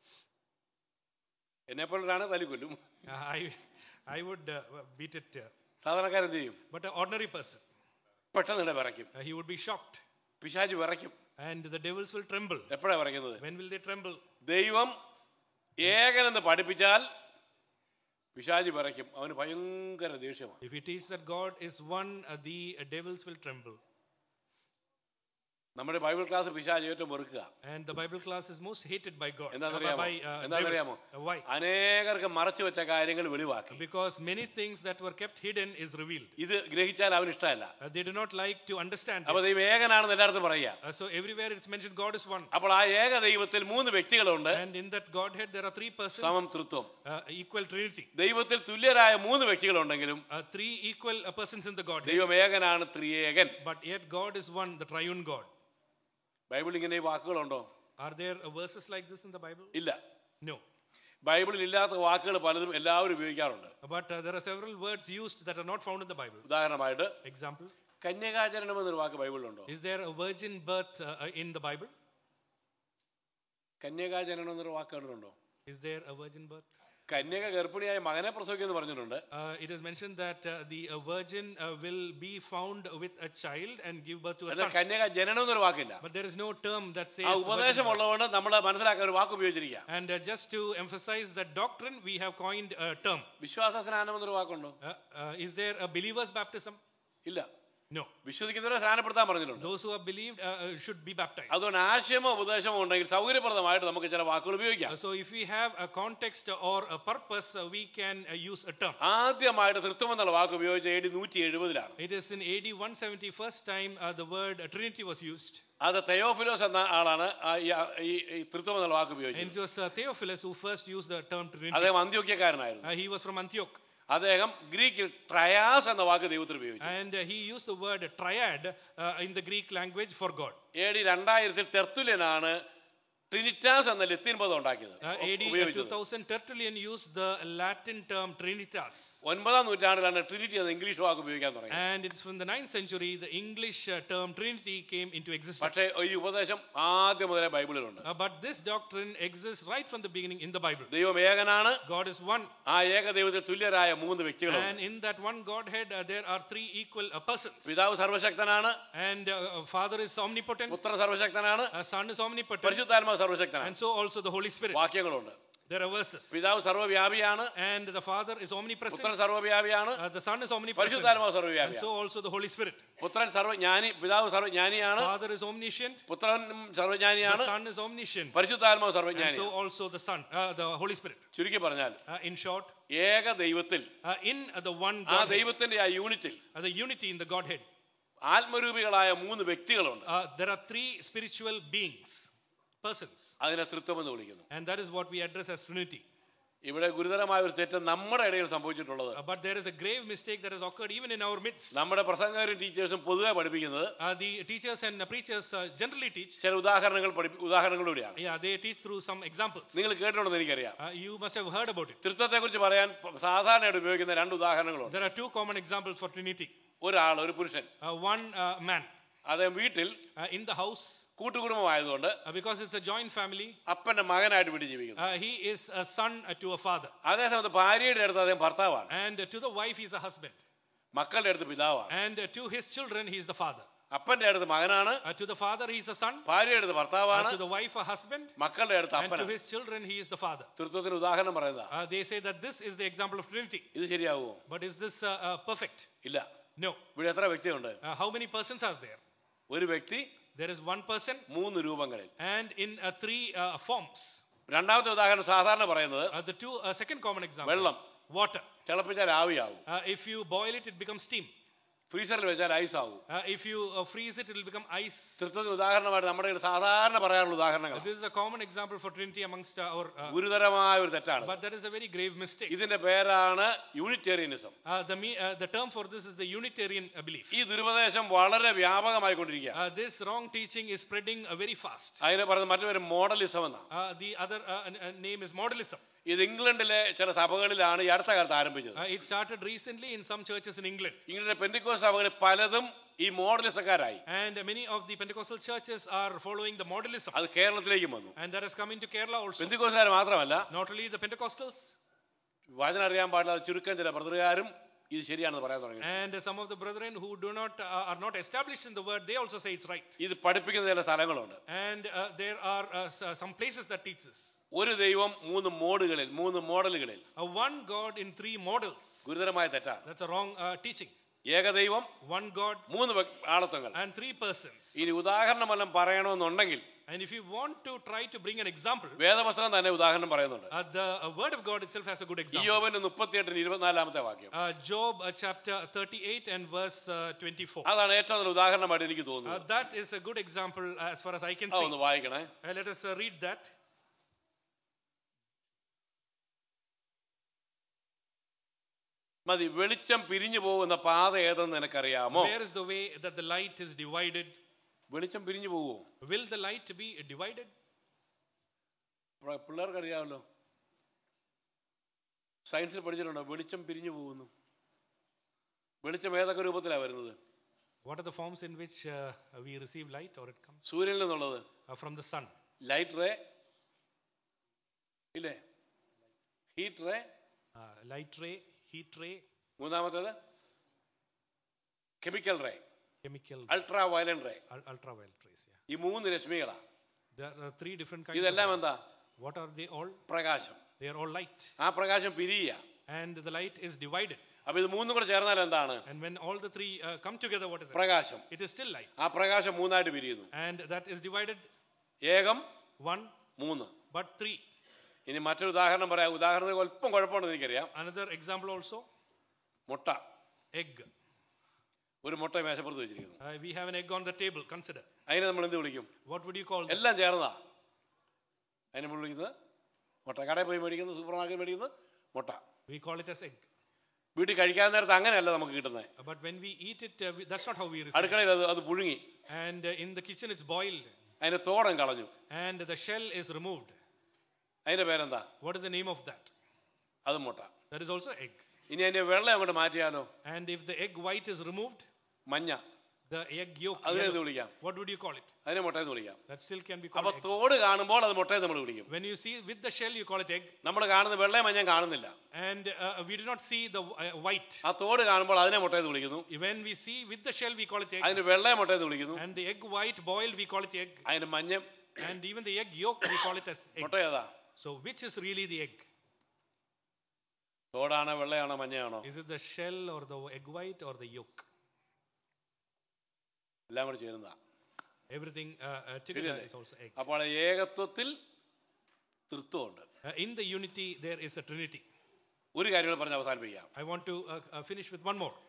എന്നെ പോലൊരാണ് തല്ലിക്കൊല്ലും Uh, I, I would uh, beat it. Uh, സാധാരണക്കാരെന്ത് ചെയ്യും but an ordinary person, പെട്ടെന്ന് തന്നെ വിറയ്ക്കും uh, he would be shocked. പിശാജ് വിറയ്ക്കും And the devils will tremble. എപ്പോഴാ വിറയ്ക്കുന്നത് When will they tremble? ദൈവം ഏകനെന്ന് പഠിപ്പിച്ചാൽ പിശാജ് വിറയ്ക്കും അവന് ഭയങ്കര ദേഷ്യമാണ് If it is that God is one, uh, the uh, devils will tremble. നമ്മുടെ ബൈബിൾ ക്ലാസ് പിശാച് ഏറ്റവും വെറുക്കുക And the Bible class is most hated by God. uh, എന്താണെന്നറിയാമോ by, uh, എന്താണെന്നറിയാമോ devil. Uh, Why? അനേകർക്ക് മറച്ചു വെച്ച കാര്യങ്ങൾ വെളിവാക്കി Because many things that were kept hidden is revealed. ഇത് ഗ്രഹിച്ചാൽ അവന് ഇഷ്ടമല്ല Uh, they do not like to understand. അപ്പൊ It. ദൈവം ഏകനാണെന്ന് എല്ലായിടത്തും പറയുക Uh, so everywhere it's mentioned God is one. അപ്പോൾ ആ ഏക ദൈവത്തിൽ മൂന്ന് വ്യക്തികളുണ്ട് And in that Godhead there are three persons, സമം തൃത്വം uh, equal Trinity. ദൈവത്തിൽ തുല്യരായ മൂന്ന് വ്യക്തികളുണ്ടെങ്കിലും Uh, three equal uh, persons in the Godhead. ദൈവം ഏകനാണ് ത്രിയേകൻ But yet God is one, the triune God. ബൈബിളിൽ ഇങ്ങനെ ഈ വാക്കുകളുണ്ടോ Are there uh, verses like this in the Bible? ഇല്ല No. ബൈബിളിൽ ഇല്ലാത്ത വാക്കുകൾ പലതും എല്ലാവരും ഉപയോഗിക്കാറുണ്ട് But uh, there are several words used that are not found in the Bible. ഉദാഹരണമായിട്ട് Example. കന്യകാചരണം എന്നൊരു വാക്ക് ബൈബിളിലുണ്ടോ Is there a virgin birth uh, uh, in the Bible? കന്യകാചരണം എന്നൊരു വാക്ക് കണ്ടിട്ടുണ്ടോ Is there a virgin birth? കന്യക ഗർഭിണിയായ മകനെ പ്രസവിക്കുമെന്ന് പറഞ്ഞിട്ടുണ്ട് Uh, it is mentioned that uh, the uh, virgin uh, will be found with a child and give birth to a എന്നാൽ son. കന്യക ജനനം എന്നൊരു വാക്കില്ല But there is no term that says. ആ virgin birth. ഉപദേശമുള്ളതുകൊണ്ട് നമ്മൾ മനസ്സിലാക്കാൻ ഒരു വാക്ക് ഉപയോഗിച്ചിരിക്കുക And uh, just to emphasize that doctrine, we have coined a term. വിശ്വാസ സ്നാനം എന്നൊരു വാക്കുണ്ടോ Uh, uh, is there a believer's baptism? ഇല്ല No. വിശ്വസിക്കുന്നവരെ സ്നാനപ്പെടുത്താൻ പറഞ്ഞിട്ടുണ്ട് Those who have believed uh, uh, should be baptized. അതുകൊണ്ട് ആശയമോ ഉപദേശമോ ഉണ്ടെങ്കിൽ സൗകര്യപ്രദമായിട്ട് നമുക്ക് ചില വാക്കുകൾ ഉപയോഗിക്കാം Uh, so if we have a context or a purpose, uh, we can uh, use a term. ആദ്യമായിട്ട് തൃത്വം എന്നുള്ള വാക്ക് ഉപയോഗിച്ച എ ഡി നൂറ്റി എഴുപതിലാണ് It is in AD 170, first time uh, the word uh, Trinity was used. അത് തെയോഫിലോസ് എന്ന ആളാണ് ആ ഈ- ഈ ഈ തൃത്വം എന്നുള്ള വാക്ക് And ഉപയോഗിച്ചത് it was uh, Theophilus who first used the term Trinity. അദ്ദേഹം അന്ത്യോക്യക്കാരനായിരുന്നു Uh, he was from Antioch. അദ്ദേഹം ഗ്രീക്കിൽ ട്രയാസ് എന്ന വാക്ക് ദൈവത്തിൽ ഉപയോഗിച്ചു And uh, he used the word triad uh, in the Greek language for God. A D രണ്ടായിരത്തിൽ തെർത്തുല്യനാണ് ട്രിനിറ്റാസ് എന്ന ലത്തീൻ പദം ഉണ്ടാക്കിയത് Uh, AD ഉപയോഗിച്ചത് 2000, Tertullian used the Latin term Trinitas. ഒൻപതാം നൂറ്റാണ്ടിലാണ് ട്രിനിറ്റി എന്ന ഇംഗ്ലീഷ് വാക്ക് ഉപയോഗിക്കാൻ തുടങ്ങിയത് And it's from the 9th century the English uh, term Trinity came into existence. പക്ഷേ ഈ ഉപദേശം ആദ്യം മുതലേ ബൈബിളിലുണ്ട് Uh, but this doctrine exists right from the beginning in the Bible. ദൈവം ഏകനാണ് God is one. ആ ഏക ദൈവത്തിൽ തുല്യരായ മൂന്ന് വ്യക്തികളുണ്ട് And in that one Godhead, uh, there are three equal uh, persons. പിതാവ് സർവശക്തനാണ് And uh, uh, Father is omnipotent, പുത്ര സർവശക്തനാണ് uh, Son is omnipotent, പരിശുദ്ധാത്മാവ് സർവശക്തനാണ് and so also the Holy Spirit. വാക്യങ്ങളുണ്ട് There are verses. പിതാവ് സർവ്വവ്യാപിയാണ് And the Father is omnipresent, പുത്രൻ സർവ്വവ്യാപിയാണ് uh, the Son is omnipresent, പരിശുദ്ധാത്മാവ് and സർവ്വവ്യാപിയാണ് so also the Holy Spirit. പുത്രൻ സർവ്വജ്ഞാനി പിതാവ് സർവ്വജ്ഞാനിയാണ് Father is omniscient, പുത്രൻ the സർവ്വജ്ഞാനിയാണ് Son is omniscient, പരിശുദ്ധാത്മാവ് and so സർവ്വജ്ഞാനിയാണ് also the Son, uh, the Holy Spirit. ചുരുക്കി പറഞ്ഞാൽ Uh, in short, ഏക ദൈവത്തിൽ uh, in uh, the one ആ Godhead, ദൈവത്തിന്റെ ആ യൂണിറ്റിൽ uh, the unity in the Godhead, ആത്മരൂപികളായ മൂന്ന് വ്യക്തികളുണ്ട് uh, there are three spiritual beings, persons, അതിനെ തൃത്വം എന്ന് വിളിക്കുന്നു and that is what we address as Trinity. ഇവിടെ ഗുരുതരമായ ഒരു തെറ്റ് നമ്മുടെ ഇടയിൽ സംഭവിച്ചിട്ടുള്ളത് Uh, but there is a grave mistake that has occurred even in our midst. നമ്മുടെ പ്രസംഗകരും ടീച്ചേഴ്സും പൊതുവെ പഠിപ്പിക്കുന്നത് Uh, the teachers and uh, preachers uh, generally teach. ചില ഉദാഹരണങ്ങൾ പഠിപ്പി ഉദാഹരണങ്ങളിലൂടെയാണ് Yeah, they teach through some examples. നിങ്ങൾ കേട്ടിട്ടുണ്ടെന്ന് എനിക്കറിയാം Uh, you must have heard about it. തൃത്വത്തെക്കുറിച്ച് പറയാൻ പ- സാധാരണയായിട്ട് ഉപയോഗിക്കുന്ന രണ്ട് ഉദാഹരണങ്ങളുണ്ട് There are two common examples for Trinity. ഒരാൾ ഒരു പുരുഷൻ Uh, one uh, man അദ്ദേഹം വീട്ടിൽ uh, in the house, കൂട്ടുകുടുംബമായതുകൊണ്ട് uh, because it's a joint family, അപ്പന്റെ മകനായിട്ട് വീട്ടിൽ ജീവിക്കുന്നു uh, he is a son uh, to a father. അതേസമയത്ത് ഭാര്യയുടെ അടുത്ത് അദ്ദേഹം ഭർത്താവാണ് And uh, to the wife, he's a husband. മക്കളുടെ അടുത്ത് പിതാവാണ് And uh, to his children, he's the father. അപ്പന്റെ അടുത്ത് മകനാണ് Uh, to the father, he's a son. ഭാര്യയുടെ അടുത്ത് Uh, ഭർത്താവാണ് to the wife, a husband. മക്കളുടെ അടുത്ത് And to അപ്പനാണ് his children, he is the father. തൃത്വത്തിന് ഉദാഹരണം പറയുന്നതാ Uh, they say that this is the example of Trinity. ഇത് ശരിയാവുമോ But is this uh, uh, perfect? ഇല്ല No. ഇവിടെ എത്ര വ്യക്തിയുണ്ട് Uh, how many persons are there? ഒരു വ്യക്തി There is one person മൂന്ന് രൂപങ്ങളിൽ and in uh, three uh, forms. രണ്ടാമത്തെ ഉദാഹരണം സാധാരണ പറയുന്നത് Uh, the two, uh, second common example. വെള്ളം Water. തിളപ്പിച്ചാൽ ആവിയാവും Uh, if you boil it, it becomes steam. ഫ്രീസറിൽ വെച്ചാൽ ഐസ് ആവും Uh, if you uh, freeze it, it will become ice. തൃത്വത്തിന് ഉദാഹരണമായിട്ട് നമ്മുടെ കയ്യിൽ സാധാരണ പറയാനുള്ള Uh, ഉദാഹരണങ്ങൾ this is a common example for Trinity amongst uh, our. Uh, ഗുരുതരമായ ഒരു തെറ്റാണ് but that is a very grave mistake. ഇതിന്റെ പേരാണ് യൂണിറ്റേറിയനിസം Uh, the, me, uh, the term for this is the Unitarian uh, belief. ഈ ദുരുപദേശം വളരെ വ്യാപകമായി കൊണ്ടിരിക്കുക Uh, this wrong teaching is spreading uh, very fast. അതിനെ പറയുന്ന മറ്റു പേര് മോഡലിസം എന്നാണ് Uh, the other uh, n- uh, name is modalism. ഇത് ഇംഗ്ലണ്ടിലെ ചില സഭകളിലാണ് ഈ അടുത്ത കാലത്ത് ആരംഭിച്ചത് Uh, it started recently in some churches in England. ഇംഗ്ലണ്ടിലെ പെന്തിക്കോസ് സഭകളിൽ പലതും ഈ മോഡലിസക്കാരായി And many of the Pentecostal churches are following the modalism. അത് കേരളത്തിലേക്കും വന്നു And that has come into Kerala also. പെന്തിക്കോസുകാർ മാത്രമല്ല Not only the Pentecostals, വചനം അറിയാൻ പാടില്ലാത്ത ചുരുക്കം ചില ബ്രദറുകാരും ഇത് ശരിയാണെന്ന് പറയാൻ തുടങ്ങി and some of the brethren who do not uh, are not established in the word, they also say it's right. ഇത് പഠിപ്പിക്കുന്ന ചില സ്ഥലങ്ങളുണ്ട് And uh, there are uh, s- some places that teach this. ഒരു ദൈവം മൂന്ന് മോഡുകളിൽ മൂന്ന് മോഡലുകളിൽ Uh, one God in three models. ഗുരുതരമായ തെറ്റാണ് That's a wrong uh, teaching. ഏകദൈവം one God, മൂന്ന് വ്യക്- ആളത്വങ്ങൾ and three persons. ഇനി ഉദാഹരണം വല്ലതും പറയണമെന്നുണ്ടെങ്കിൽ And if you want to try to bring an example, വേദപുസ്തകം തന്നെ ഉദാഹരണം പറയുന്നുണ്ട് uh, the uh, word of God itself has a good example. ഇയോബിന്റെ മുപ്പത്തിയെട്ടിന് ഇരുപത്തിനാലാമത്തെ വാക്യം Uh, Job uh, chapter 38 and verse uh, 24. അതാണ് ഏറ്റവും നല്ല ഉദാഹരണമായിട്ട് എനിക്ക് Uh, തോന്നുന്നത് that is a good example uh, as far as I can ആ see. ഒന്ന് വായിക്കണേ Uh, let us uh, read that. മതി വെളിച്ചം പിരിഞ്ഞു പോകുന്ന പാത ഏതെന്ന് നിനക്കറിയാമോ Where is the way that the light is divided? വെളിച്ചം പിരിഞ്ഞു പോവോ Will the light be divided? പ്ര- പിള്ളേർക്കറിയാമല്ലോ സയൻസിൽ പഠിച്ചിട്ടുണ്ടോ വെളിച്ചം പിരിഞ്ഞു പോകുന്നു വെളിച്ചം ഏതൊക്കെ രൂപത്തിലാണ് വരുന്നത് What are the forms in which uh, we receive light or it comes? സൂര്യനിൽ നിന്നുള്ളത് Uh, from the sun. Light ray ഇല്ലേ heat ray Uh, light ray, heat ray, മൂന്നാമത്തേത് chemical ray chemical, ultraviolet ray ul- ultraviolet rays. Yeah. ഈ മൂന്ന് രശ്മികളാണ് There are three different kinds. Of ഇതെല്ലാം rays. എന്താ What are they all? പ്രകാശം They are all light. ആ പ്രകാശം പിരിയുക And the light is divided. അപ്പൊ ഇത് മൂന്നും കൂടെ ചേർന്നാൽ എന്താണ് And when all the three uh, come together, what is it? പ്രകാശം It is still light. ആ പ്രകാശം മൂന്നായിട്ട് പിരിയുന്നു And that is divided Ekam one, മൂന്ന് but three. ഇനി മറ്റൊരു ഉദാഹരണം പറയാം ഉദാഹരണത്തിന് അല്പം കുഴപ്പമുണ്ടെന്ന് എനിക്കറിയാം Another example also മുട്ട egg. ഒരു മുട്ട മേശപ്പുറത്ത് വെച്ചിരിക്കുന്നു Uh, we have an egg on the table. Consider. അതിനെ നമ്മൾ എന്ത് വിളിക്കും What would you call that? എല്ലാം ചേർന്നതാ അതിനെ നമ്മൾ വിളിക്കുന്നത് മുട്ട കടയിൽ പോയി മേടിക്കുന്നത് സൂപ്പർ മാർക്കറ്റ് മേടിക്കുന്നത് മുട്ട We call it as egg. വീട്ടിൽ കഴിക്കാൻ നേരത്ത് അങ്ങനെയല്ല നമുക്ക് കിട്ടുന്നത് Uh, But when we eat it, uh, we, that's not how we receive it. അടുക്കളയിൽ അത് അത് പുഴുങ്ങി And uh, in the kitchen, it's boiled. അതിന്റെ തോടം കളഞ്ഞു And the shell is removed. അതിന്റെ പേരെന്താ What is the name of that? അത് മുട്ട That is also egg. ഇനി അതിന്റെ വെള്ളം അങ്ങോട്ട് മാറ്റിയാലോ And if the egg white is removed, മഞ്ഞ the egg yolk, അതിനെ എന്ത് yellow, വിളിക്കാം what would you call it? അതിനെ മുട്ടയെന്ന് വിളിക്കാം That still can be അപ്പൊ called egg. തോട് കാണുമ്പോൾ അത് മുട്ടയെ നമ്മൾ വിളിക്കും When you see with the shell, you call it egg. നമ്മൾ കാണുന്ന വെള്ളയും മഞ്ഞയും കാണുന്നില്ല And uh, we do not see the uh, white. ആ തോട് കാണുമ്പോൾ അതിനെ മുട്ടയെന്ന് വിളിക്കുന്നു When we see with the shell, we call it egg. അതിന് വെള്ളയെ മുട്ടയെന്ന് വിളിക്കുന്നു And the egg white boiled, we call it egg. അതിന് മഞ്ഞ And even the egg yolk, we call it as egg. മുട്ട ഏതാ So which is really the egg? തോടാണോ വെള്ളയാണോ മഞ്ഞയാണോ Is it the shell or the egg white or the yolk? എല്ലാം കൂടി ചേരുന്നതാ Everything uh, uh, together ശരിയല്ലേ? is also egg. അപ്പോൾ ഏകത്വത്തിൽ തൃത്വമുണ്ട് Uh, in the unity, there is a trinity. ഒരു കാര്യം കൂടെ പറഞ്ഞ് അവസാനിപ്പിക്കാം I want to uh, uh, finish with one more.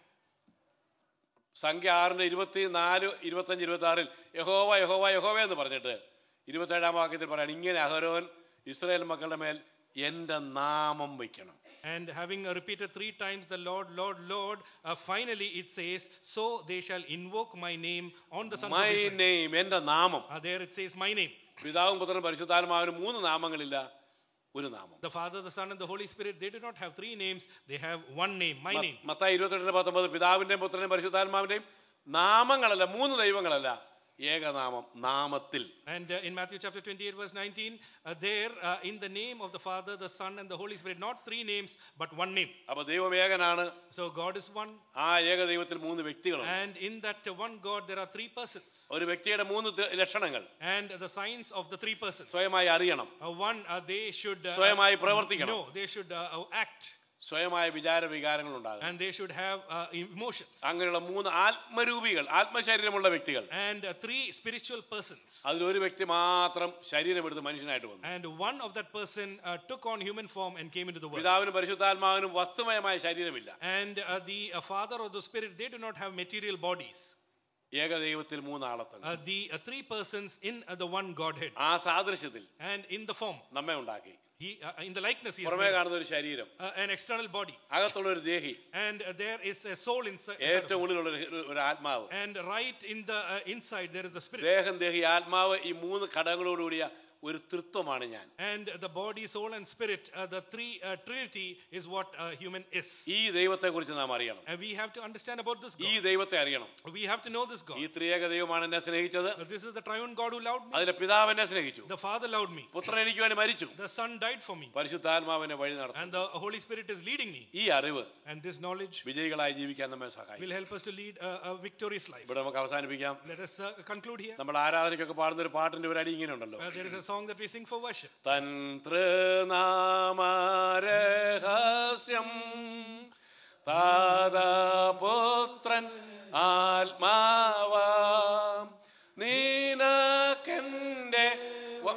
സംഖ്യ ആറിന്റെ ഇരുപത്തി നാല് ഇരുപത്തഞ്ച് ഇരുപത്തി ആറിൽ യഹോവ യഹോവ യഹോവ എന്ന് പറഞ്ഞിട്ട് ഇരുപത്തേഴാം വാക്യത്തിൽ പറയാണ് ഇങ്ങനെ അഹരോൻ ഇസ്രായേൽ മക്കളുടെ മേൽ എന്റെ നാമം വയ്ക്കണം And having uh, repeated three times the Lord, Lord, Lord, uh, finally it says, So they shall invoke my name on the sons my of Israel. Name എന്റെ നാമം Uh, there it says, My name. പിതാവും പുത്രനും പരിശുദ്ധാത്മാവിനും മൂന്ന് നാമങ്ങളില്ല ഒരു നാമം The Father, the Son, and the Holy Spirit, they do not have three names, they have one name, my name. Mathai ഇരുപത്തെട്ടിന് പത്തൊമ്പത് പിതാവിന്റെയും പുത്രന്റെയും പരിശുദ്ധാത്മാവിന്റെയും നാമങ്ങളല്ല മൂന്ന് ദൈവങ്ങളല്ല ഏകനാമം നാമത്തിൽ And uh, in Matthew chapter 28, verse 19, uh, there uh, in the name of the Father, the Son, and the Holy Spirit, not three names, but one name. അപ്പൊ ദൈവം ഏകനാണ് So God is one, ആ ഏക ദൈവത്തിൽ മൂന്ന് വ്യക്തികളുണ്ട് and in that uh, one God, there are three persons. ഒരു വ്യക്തിയുടെ മൂന്ന് ത- ലക്ഷണങ്ങൾ And the signs of the three persons. സ്വയമായി അറിയണം Uh, one, uh, they should uh, സ്വയമായി പ്രവർത്തിക്കണം no, they should uh, uh, act, സ്വയമായ വിചാര വികാരങ്ങൾ ഉണ്ടാകും and they should have uh, emotions. അങ്ങനെയുള്ള മൂന്ന് ആത്മരൂപികൾ ആത്മശരീരമുള്ള വ്യക്തികൾ And uh, three spiritual persons. അതിലൊരു വ്യക്തി മാത്രം ശരീരമെടുത്ത് മനുഷ്യനായിട്ട് വന്നു And one of that person uh, took on human form and came into the world. പിതാവിനും പരിശുദ്ധാത്മാവിനും വസ്തുമയമായ ശരീരമില്ല And uh, the uh, Father or the Spirit, they do not have material bodies. ഏകദൈവത്തിൽ മൂന്നാളത്തങ്ങൾ Uh, the uh, three persons in uh, the one Godhead. ആ സാദൃശ്യത്തിൽ And in the form, നമ്മെ ഉണ്ടാക്കി he, uh, in the likeness, he has പുറമേ made us. കാണുന്ന ഒരു ശരീരം Uh, an external body. അകത്തുള്ള ഒരു ദേഹി And uh, there is a soul inside. inside of ഏറ്റവും us. ഉള്ളിലുള്ള ഒരു- ഒരു ആത്മാവ് And right in the uh, inside, there is the Spirit. ദേഹം ദേഹി ആത്മാവ് ഈ മൂന്ന് ഘടകങ്ങളോടുകൂടിയ ഒരു തൃത്വമാണ് ഞാൻ And the body, soul, and spirit, uh, the three uh, Trinity is what uh, human is. ഈ ദൈവത്തെ കുറിച്ച് നാം അറിയണം And we have to understand about this ഈ God. ദൈവത്തെ അറിയണം We have to know this God. ഈ ത്രിയേക ദൈവമാണ് എന്നെ സ്നേഹിച്ചത് Uh, This is the triune God who loved me. അതിലെ പിതാവ് എന്നെ സ്നേഹിച്ചു The Father loved me. പുത്രൻ എനിക്ക് വേണ്ടി മരിച്ചു The Son died for me. പരിശുദ്ധാത്മാവിനെ വഴി നടത്തും And the Holy Spirit is leading me. ഈ അറിവ് And this knowledge വിജയികളായി ജീവിക്കാൻ നമ്മെ സഹായിക്കും will help us to lead a, a victorious life. ഇവിടെ നമുക്ക് അവസാനിപ്പിക്കാം Let us uh, conclude here. നമ്മൾ ആരാധനയ്ക്കൊക്കെ പാടുന്ന ഒരു പാട്ടിന്റെ ഒരു അടി ഇങ്ങനെ ഉണ്ടല്ലോ Uh, there is a song that we sing for worship. തന്ത്രനാമരഹസ്യം താതപുത്രൻ ആത്മാവാം നീനക്കെന്റെ വ-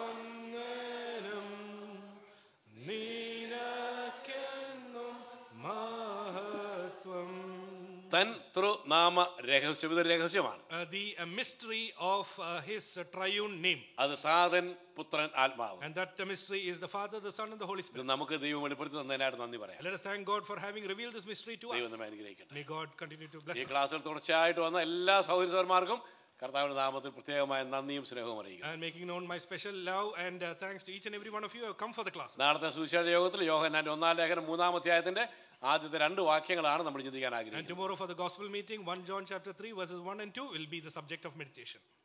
നിനക്കെന്നും മഹത്വം. തൻ തൃ നാമ രഹസ്യം ഇതൊരു രഹസ്യമാണ് Uh, the uh, mystery of uh, his uh, triune name. അത് താതൻ പുത്രൻ ആത്മാവ് And that uh, mystery is the Father, the Son, and the Holy ഇത് Spirit. നമുക്ക് ദൈവം വെളിപ്പെടുത്തി തന്നതിനായിട്ട് നന്ദി പറയാം Let us thank God for having revealed this mystery to ദൈവം us. നമ്മെ അനുഗ്രഹിക്കട്ടെ May God continue to bless ഈ us. ക്ലാസ്സിൽ തുടർച്ചയായിട്ട് വന്ന എല്ലാ സഹോദരന്മാർക്കും കർത്താവിന്റെ നാമത്തിൽ പ്രത്യേകമായ നന്ദിയും സ്നേഹവും അറിയിക്കുന്നു And making known my special love and uh, thanks to each and every one of you who have come for the class. നാളത്തെ സുവിശേഷ യോഗത്തിൽ യോഹന്നാന്റെ ഒന്നാം ലേഖനം മൂന്നാം അധ്യായത്തിന്റെ ആദ്യത്തെ രണ്ട് വാക്യങ്ങളാണ് നമ്മൾ ചിന്തിക്കാൻ And ആഗ്രഹിക്കുന്നത് tomorrow for the gospel meeting, 1 John chapter 3, verses 1 and 2 will be the subject of meditation.